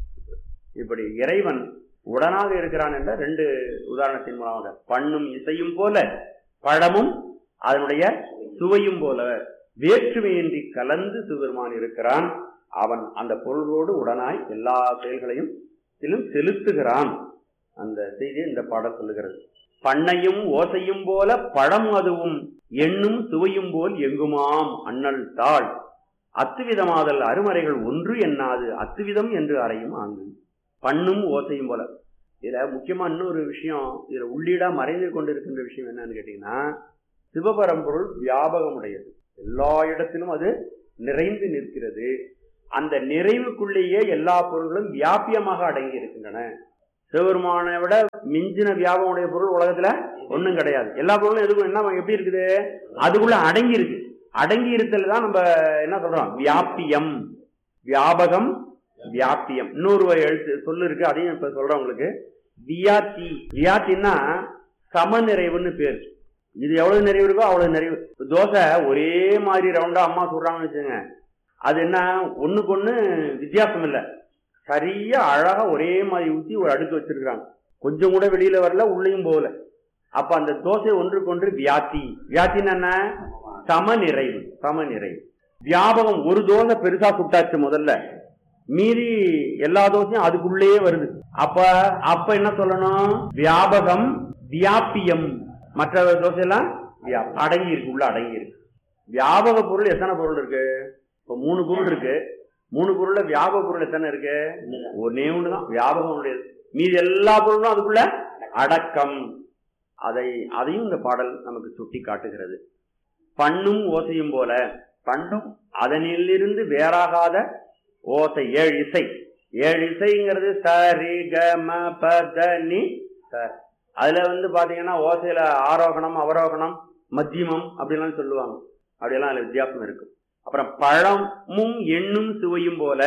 இப்படி இறைவன் உடனாக இருக்கிறான் என்ற ரெண்டு உதாரணத்தின் மூலமாக பண்ணும் இசையும் போல பழமும் அதனுடைய சுவையும் போல வேற்றுமையின்றி கலந்து சிவபெருமான் இருக்கிறான் அவன் அந்த பொருளோடு உடனாய் எல்லா செயல்களையும் இதிலும் செலுத்துகிறான் அந்த செய்தியை இந்த பாடல் சொல்லுகிறது பண்ணையும் ஓசையும் போல பழம் அதுவும் எண்ணும் சுவையும் போல் எங்குமாம் அண்ணல் தாள் அத்துவிதமாதல் அருமறைகள் ஒன்று எண்ணாது அத்துவிதம் என்று அறையும் ஆங்கு பண்ணும் ஓசையும் போல இதுல முக்கியமா இன்னொரு விஷயம் இதுல உள்ளீடா மறைந்து கொண்டிருக்கின்ற விஷயம் என்னன்னு கேட்டீங்கன்னா சிவபரம்பொருள் வியாபகமுடையது எல்லா இடத்திலும் அது நிறைந்து நிற்கிறது அந்த நிறைவுக்குள்ளேயே எல்லா பொருள்களும் வியாபியமாக அடங்கி இருக்கின்றன சிவபெருமானை விட மிஞ்சின வியாபகமுடைய பொருள் உலகத்துல ஒண்ணும் கிடையாது எல்லா பொருளும் எதுக்கும் என்ன எப்படி இருக்குது அதுக்குள்ள அடங்கி இருக்கு அடங்கி இருத்தல் தான் நம்ம என்ன சொல்றோம் வியாபியம் வியாபகம் வியாபியம் இன்னொரு எழுத்து சொல்லு இருக்கு அதையும் இப்ப சொல்றேன் உங்களுக்கு வியாத்தி வியாத்தின்னா சமநிறைவுன்னு பேர் இது எவ்வளவு நிறைவு இருக்கோ அவ்வளவு நிறைவு தோசை ஒரே மாதிரி ரவுண்டா அம்மா சொல்றாங்கன்னு வச்சுங்க அது என்ன ஒண்ணுக்கு ஒண்ணு வித்தியாசம் இல்லை சரியா அழகா ஒரே மாதிரி ஊத்தி ஒரு அடுக்கு வச்சிருக்காங்க கொஞ்சம் கூட வெளியில வரல உள்ளேயும் போகல அப்ப அந்த தோசை ஒன்றுக்கு ஒன்று வியாத்தி வியாத்தின்னு என்ன சமநிறைவு சமநிறைவு வியாபகம் ஒரு தோசை பெருசா சுட்டாச்சு முதல்ல மீறி எல்லா தோசையும் அதுக்குள்ளேயே வருது அப்ப அப்ப என்ன சொல்லணும் வியாபகம் வியாபியம் மற்ற தோசையெல்லாம் வியா- அடங்கி இருக்கு உள்ள அடங்கி இருக்கு வியாபக பொருள் எத்தனை பொருள் இருக்கு இப்ப மூணு பொருள் இருக்கு மூணு பொருள்ல வியாபக பொருள் எத்தனை இருக்கு ஒன்னே ஒண்ணுதான் வியாபகம் உடையது மீதி எல்லா பொருளும் அதுக்குள்ள அடக்கம் அதை அதையும் இந்த பாடல் நமக்கு சுட்டி காட்டுகிறது பண்ணும் ஓசையும் போல பண்ணும் அதனிலிருந்து வேறாகாத ஓசை ஏழு இசை ஏழு இசைங்கிறது சரி க ம ப த நி ச அதுல வந்து பாத்தீங்கன்னா ஓசையில ஆரோகணம் அவரோகணம் மத்தியமம் அப்படிலாம் சொல்லுவாங்க அப்படியெல்லாம் அதுல வித்தியாசம் இருக்கு அப்புறம் பழமும் எண்ணும் சுவையும் போல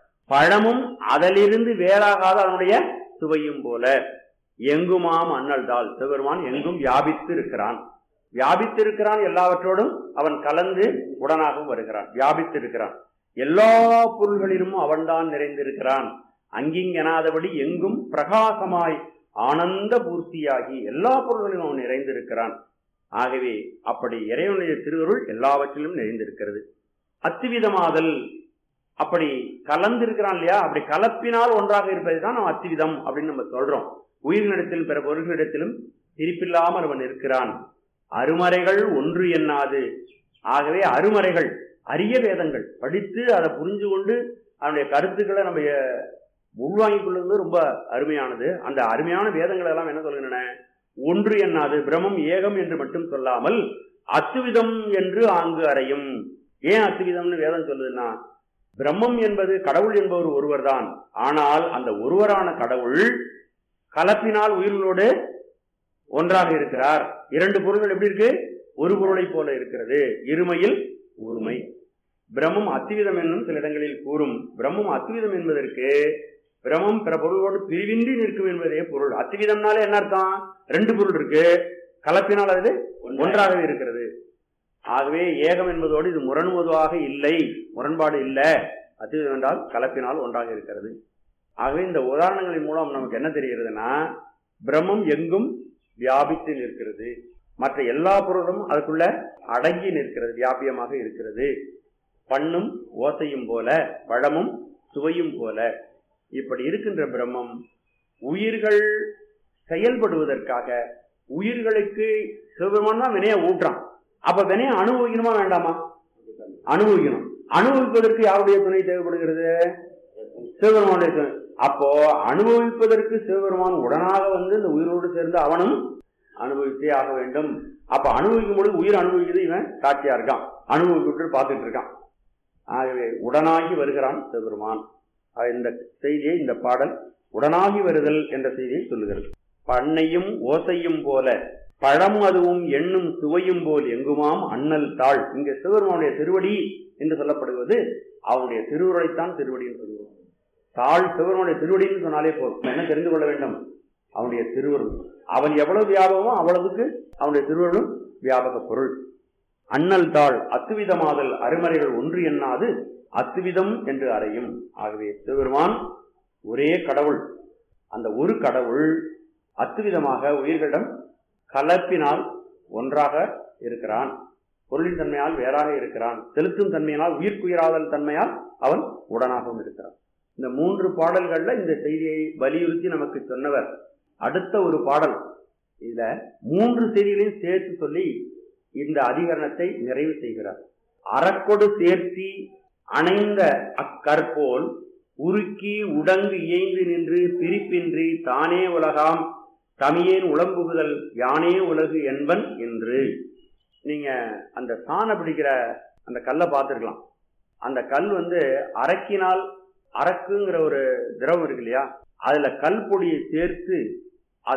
பழமும் அதிலிருந்து வேறாகாத அதனுடைய சுவையும் போல எங்குமாம் அண்ணல் தாள் சிவபெருமான் எங்கும் வியாபித்து இருக்கிறான் வியாபித்து இருக்கிறான் எல்லாவற்றோடும் அவன் கலந்து உடனாகவும் வருகிறான் வியாபித்து இருக்கிறான் எல்லா பொருள்களிலும் அவன்தான் நிறைந்திருக்கிறான் அங்கிங்கெனாதபடி எங்கும் பிரகாசமாய் ஆனந்த பூர்த்தியாகி எல்லா பொருள்களிலும் அவன் நிறைந்திருக்கிறான் ஆகவே அப்படி இறைவனுடைய திருவருள் எல்லாவற்றிலும் நிறைந்திருக்கிறது அத்துவிதமாதல் அப்படி கலந்து இருக்கிறான் இல்லையா அப்படி கலப்பினால் ஒன்றாக இருப்பதை தான் நம்ம அத்திவிதம் அப்படின்னு நம்ம சொல்றோம் உயிர்களிடத்திலும் பிற பொருள்களிடத்திலும் பிரிப்பில்லாமல் அவன் இருக்கிறான் அருமறைகள் ஒன்று எண்ணாது ஆகவே அருமறைகள் அரிய வேதங்கள் படித்து அதை புரிஞ்சு கொண்டு அதனுடைய கருத்துக்களை நம்ம அஹ், உள்வாங்கிக் கொள்வது ரொம்ப அருமையானது அந்த அருமையான வேதங்கள் எல்லாம் என்ன சொல்கின்றன ஒன்று எண்ணாது பிரம்மம் ஏகம் என்று மட்டும் சொல்லாமல் அத்துவிதம் என்று ஆங்கு அறையும் ஏன் அத்துவிதம்னு வேதம் சொல்லுதுன்னா பிரம்மம் என்பது கடவுள் என்பவர் ஒருவர்தான் ஆனால் அந்த ஒருவரான கடவுள் கலப்பினால் உயிர்களோடு ஒன்றாக இருக்கிறார் இரண்டு பொருள்கள் எப்படி இருக்கு ஒரு பொருளை போல இருக்கிறது இருமையில் ஒருமை பிரம்மம் அத்துவிதம் என்னும் சில இடங்களில் கூறும் பிரம்மம் அத்துவிதம் என்பதற்கு பிரம்மம் பிற பொருளோடு பிரிவின்றி நிற்கும் என்பதே பொருள் அத்துவிதம்னாலே என்ன அர்த்தம் ரெண்டு பொருள் இருக்கு கலப்பினால் அது ஒன்றாகவே இருக்கிறது ஆகவே ஏகம் என்பதோடு இது முரண்முதுவாக இல்லை முரண்பாடு இல்லை அத்துவிதம் என்றால் கலப்பினால் ஒன்றாக இருக்கிறது ஆகவே இந்த உதாரணங்களின் மூலம் நமக்கு என்ன தெரிகிறதுனா பிரம்மம் எங்கும் வியாபித்து நிற்கிறது மற்ற எல்லா பொருளும் அதுக்குள்ள அடங்கி நிற்கிறது வியாபியமாக இருக்கிறது பண்ணும் ஓசையும் போல பழமும் சுவையும் போல இப்படி இருக்கின்ற பிரம்மம் உயிர்கள் செயல்படுவதற்காக உயிர்களுக்கு சிவபெருமான் தான் வினையை ஊட்டுறான் அப்ப வினையை அனுபவிக்கணுமா வேண்டாமா அனுபவிக்கணும் அனுபவிப்பதற்கு யாருடைய துணை தேவைப்படுகிறது சிவபெருமானுடைய துணை அப்போ அனுபவிப்பதற்கு சிவபெருமான் உடனாக வந்து இந்த உயிரோடு சேர்ந்து அவனும் அனுபவித்தே ஆக வேண்டும் அப்ப அனுபவிக்கும் பொழுது உயிர் அனுபவிக்கிறது இவன் சாட்சியா இருக்கான் அனுபவிக்கிட்டு பார்த்துட்டு இருக்கான் ஆகவே உடனாகி வருகிறான் சிவபெருமான் ஆக இந்த செய்தியை இந்த பாடல் உடனாகி வருதல் என்ற செய்தியை சொல்லுகிறது பண்ணையும் ஓசையும் போல பழம் அதுவும் எண்ணும் சுவையும் போல் எங்குமாம் அண்ணல் தாள் இங்க சிவபெருமானுடைய திருவடி என்று சொல்லப்படுவது அவனுடைய திருவுரைத்தான் திருவடி என்று சொல்லுவோம் தாள் சிவபெருமானுடைய திருவடின்னு சொன்னாலே போதும் என்ன தெரிந்து கொள்ள வேண்டும் அவனுடைய திருவருள் அவன் எவ்வளவு வியாபகமோ அவ்வளவுக்கு அவனுடைய திருவருளும் வியாபக பொருள் அண்ணல் தாள் அத்துவிதமாதல் அருமறைகள் ஒன்று எண்ணாது அத்துவிதம் என்று அறையும் ஆகவே சிவபெருமான் ஒரே கடவுள் அந்த ஒரு கடவுள் அத்துவிதமாக உயிர்களிடம் கலப்பினால் ஒன்றாக இருக்கிறான் பொருளின் தன்மையால் வேறாக இருக்கிறான் செலுத்தும் தன்மையினால் உயிர்க்குயிராதல் தன்மையால் அவன் உடனாகவும் இருக்கிறான் இந்த மூன்று பாடல்கள்ல இந்த செய்தியை வலியுறுத்தி நமக்கு சொன்னவர் அடுத்த ஒரு பாடல் இதுல மூன்று செய்திகளையும் சேர்த்து சொல்லி இந்த அதிகரணத்தை நிறைவு செய்கிறார் அறக்கொடு சேர்த்தி அணைந்த அக்கற்போல் உருக்கி உடங்கு இயைந்து நின்று பிரிப்பின்றி தானே உலகாம் தமியேன் உளம்புகுதல் யானே உலகு என்பன் என்று நீங்க அந்த சாணை பிடிக்கிற அந்த கல்லை பார்த்துருக்கலாம் அந்த கல் வந்து அரக்கினால் அரக்குங்கிற ஒரு திரவம் இருக்கு இல்லையா அதுல கல் பொடியை சேர்த்து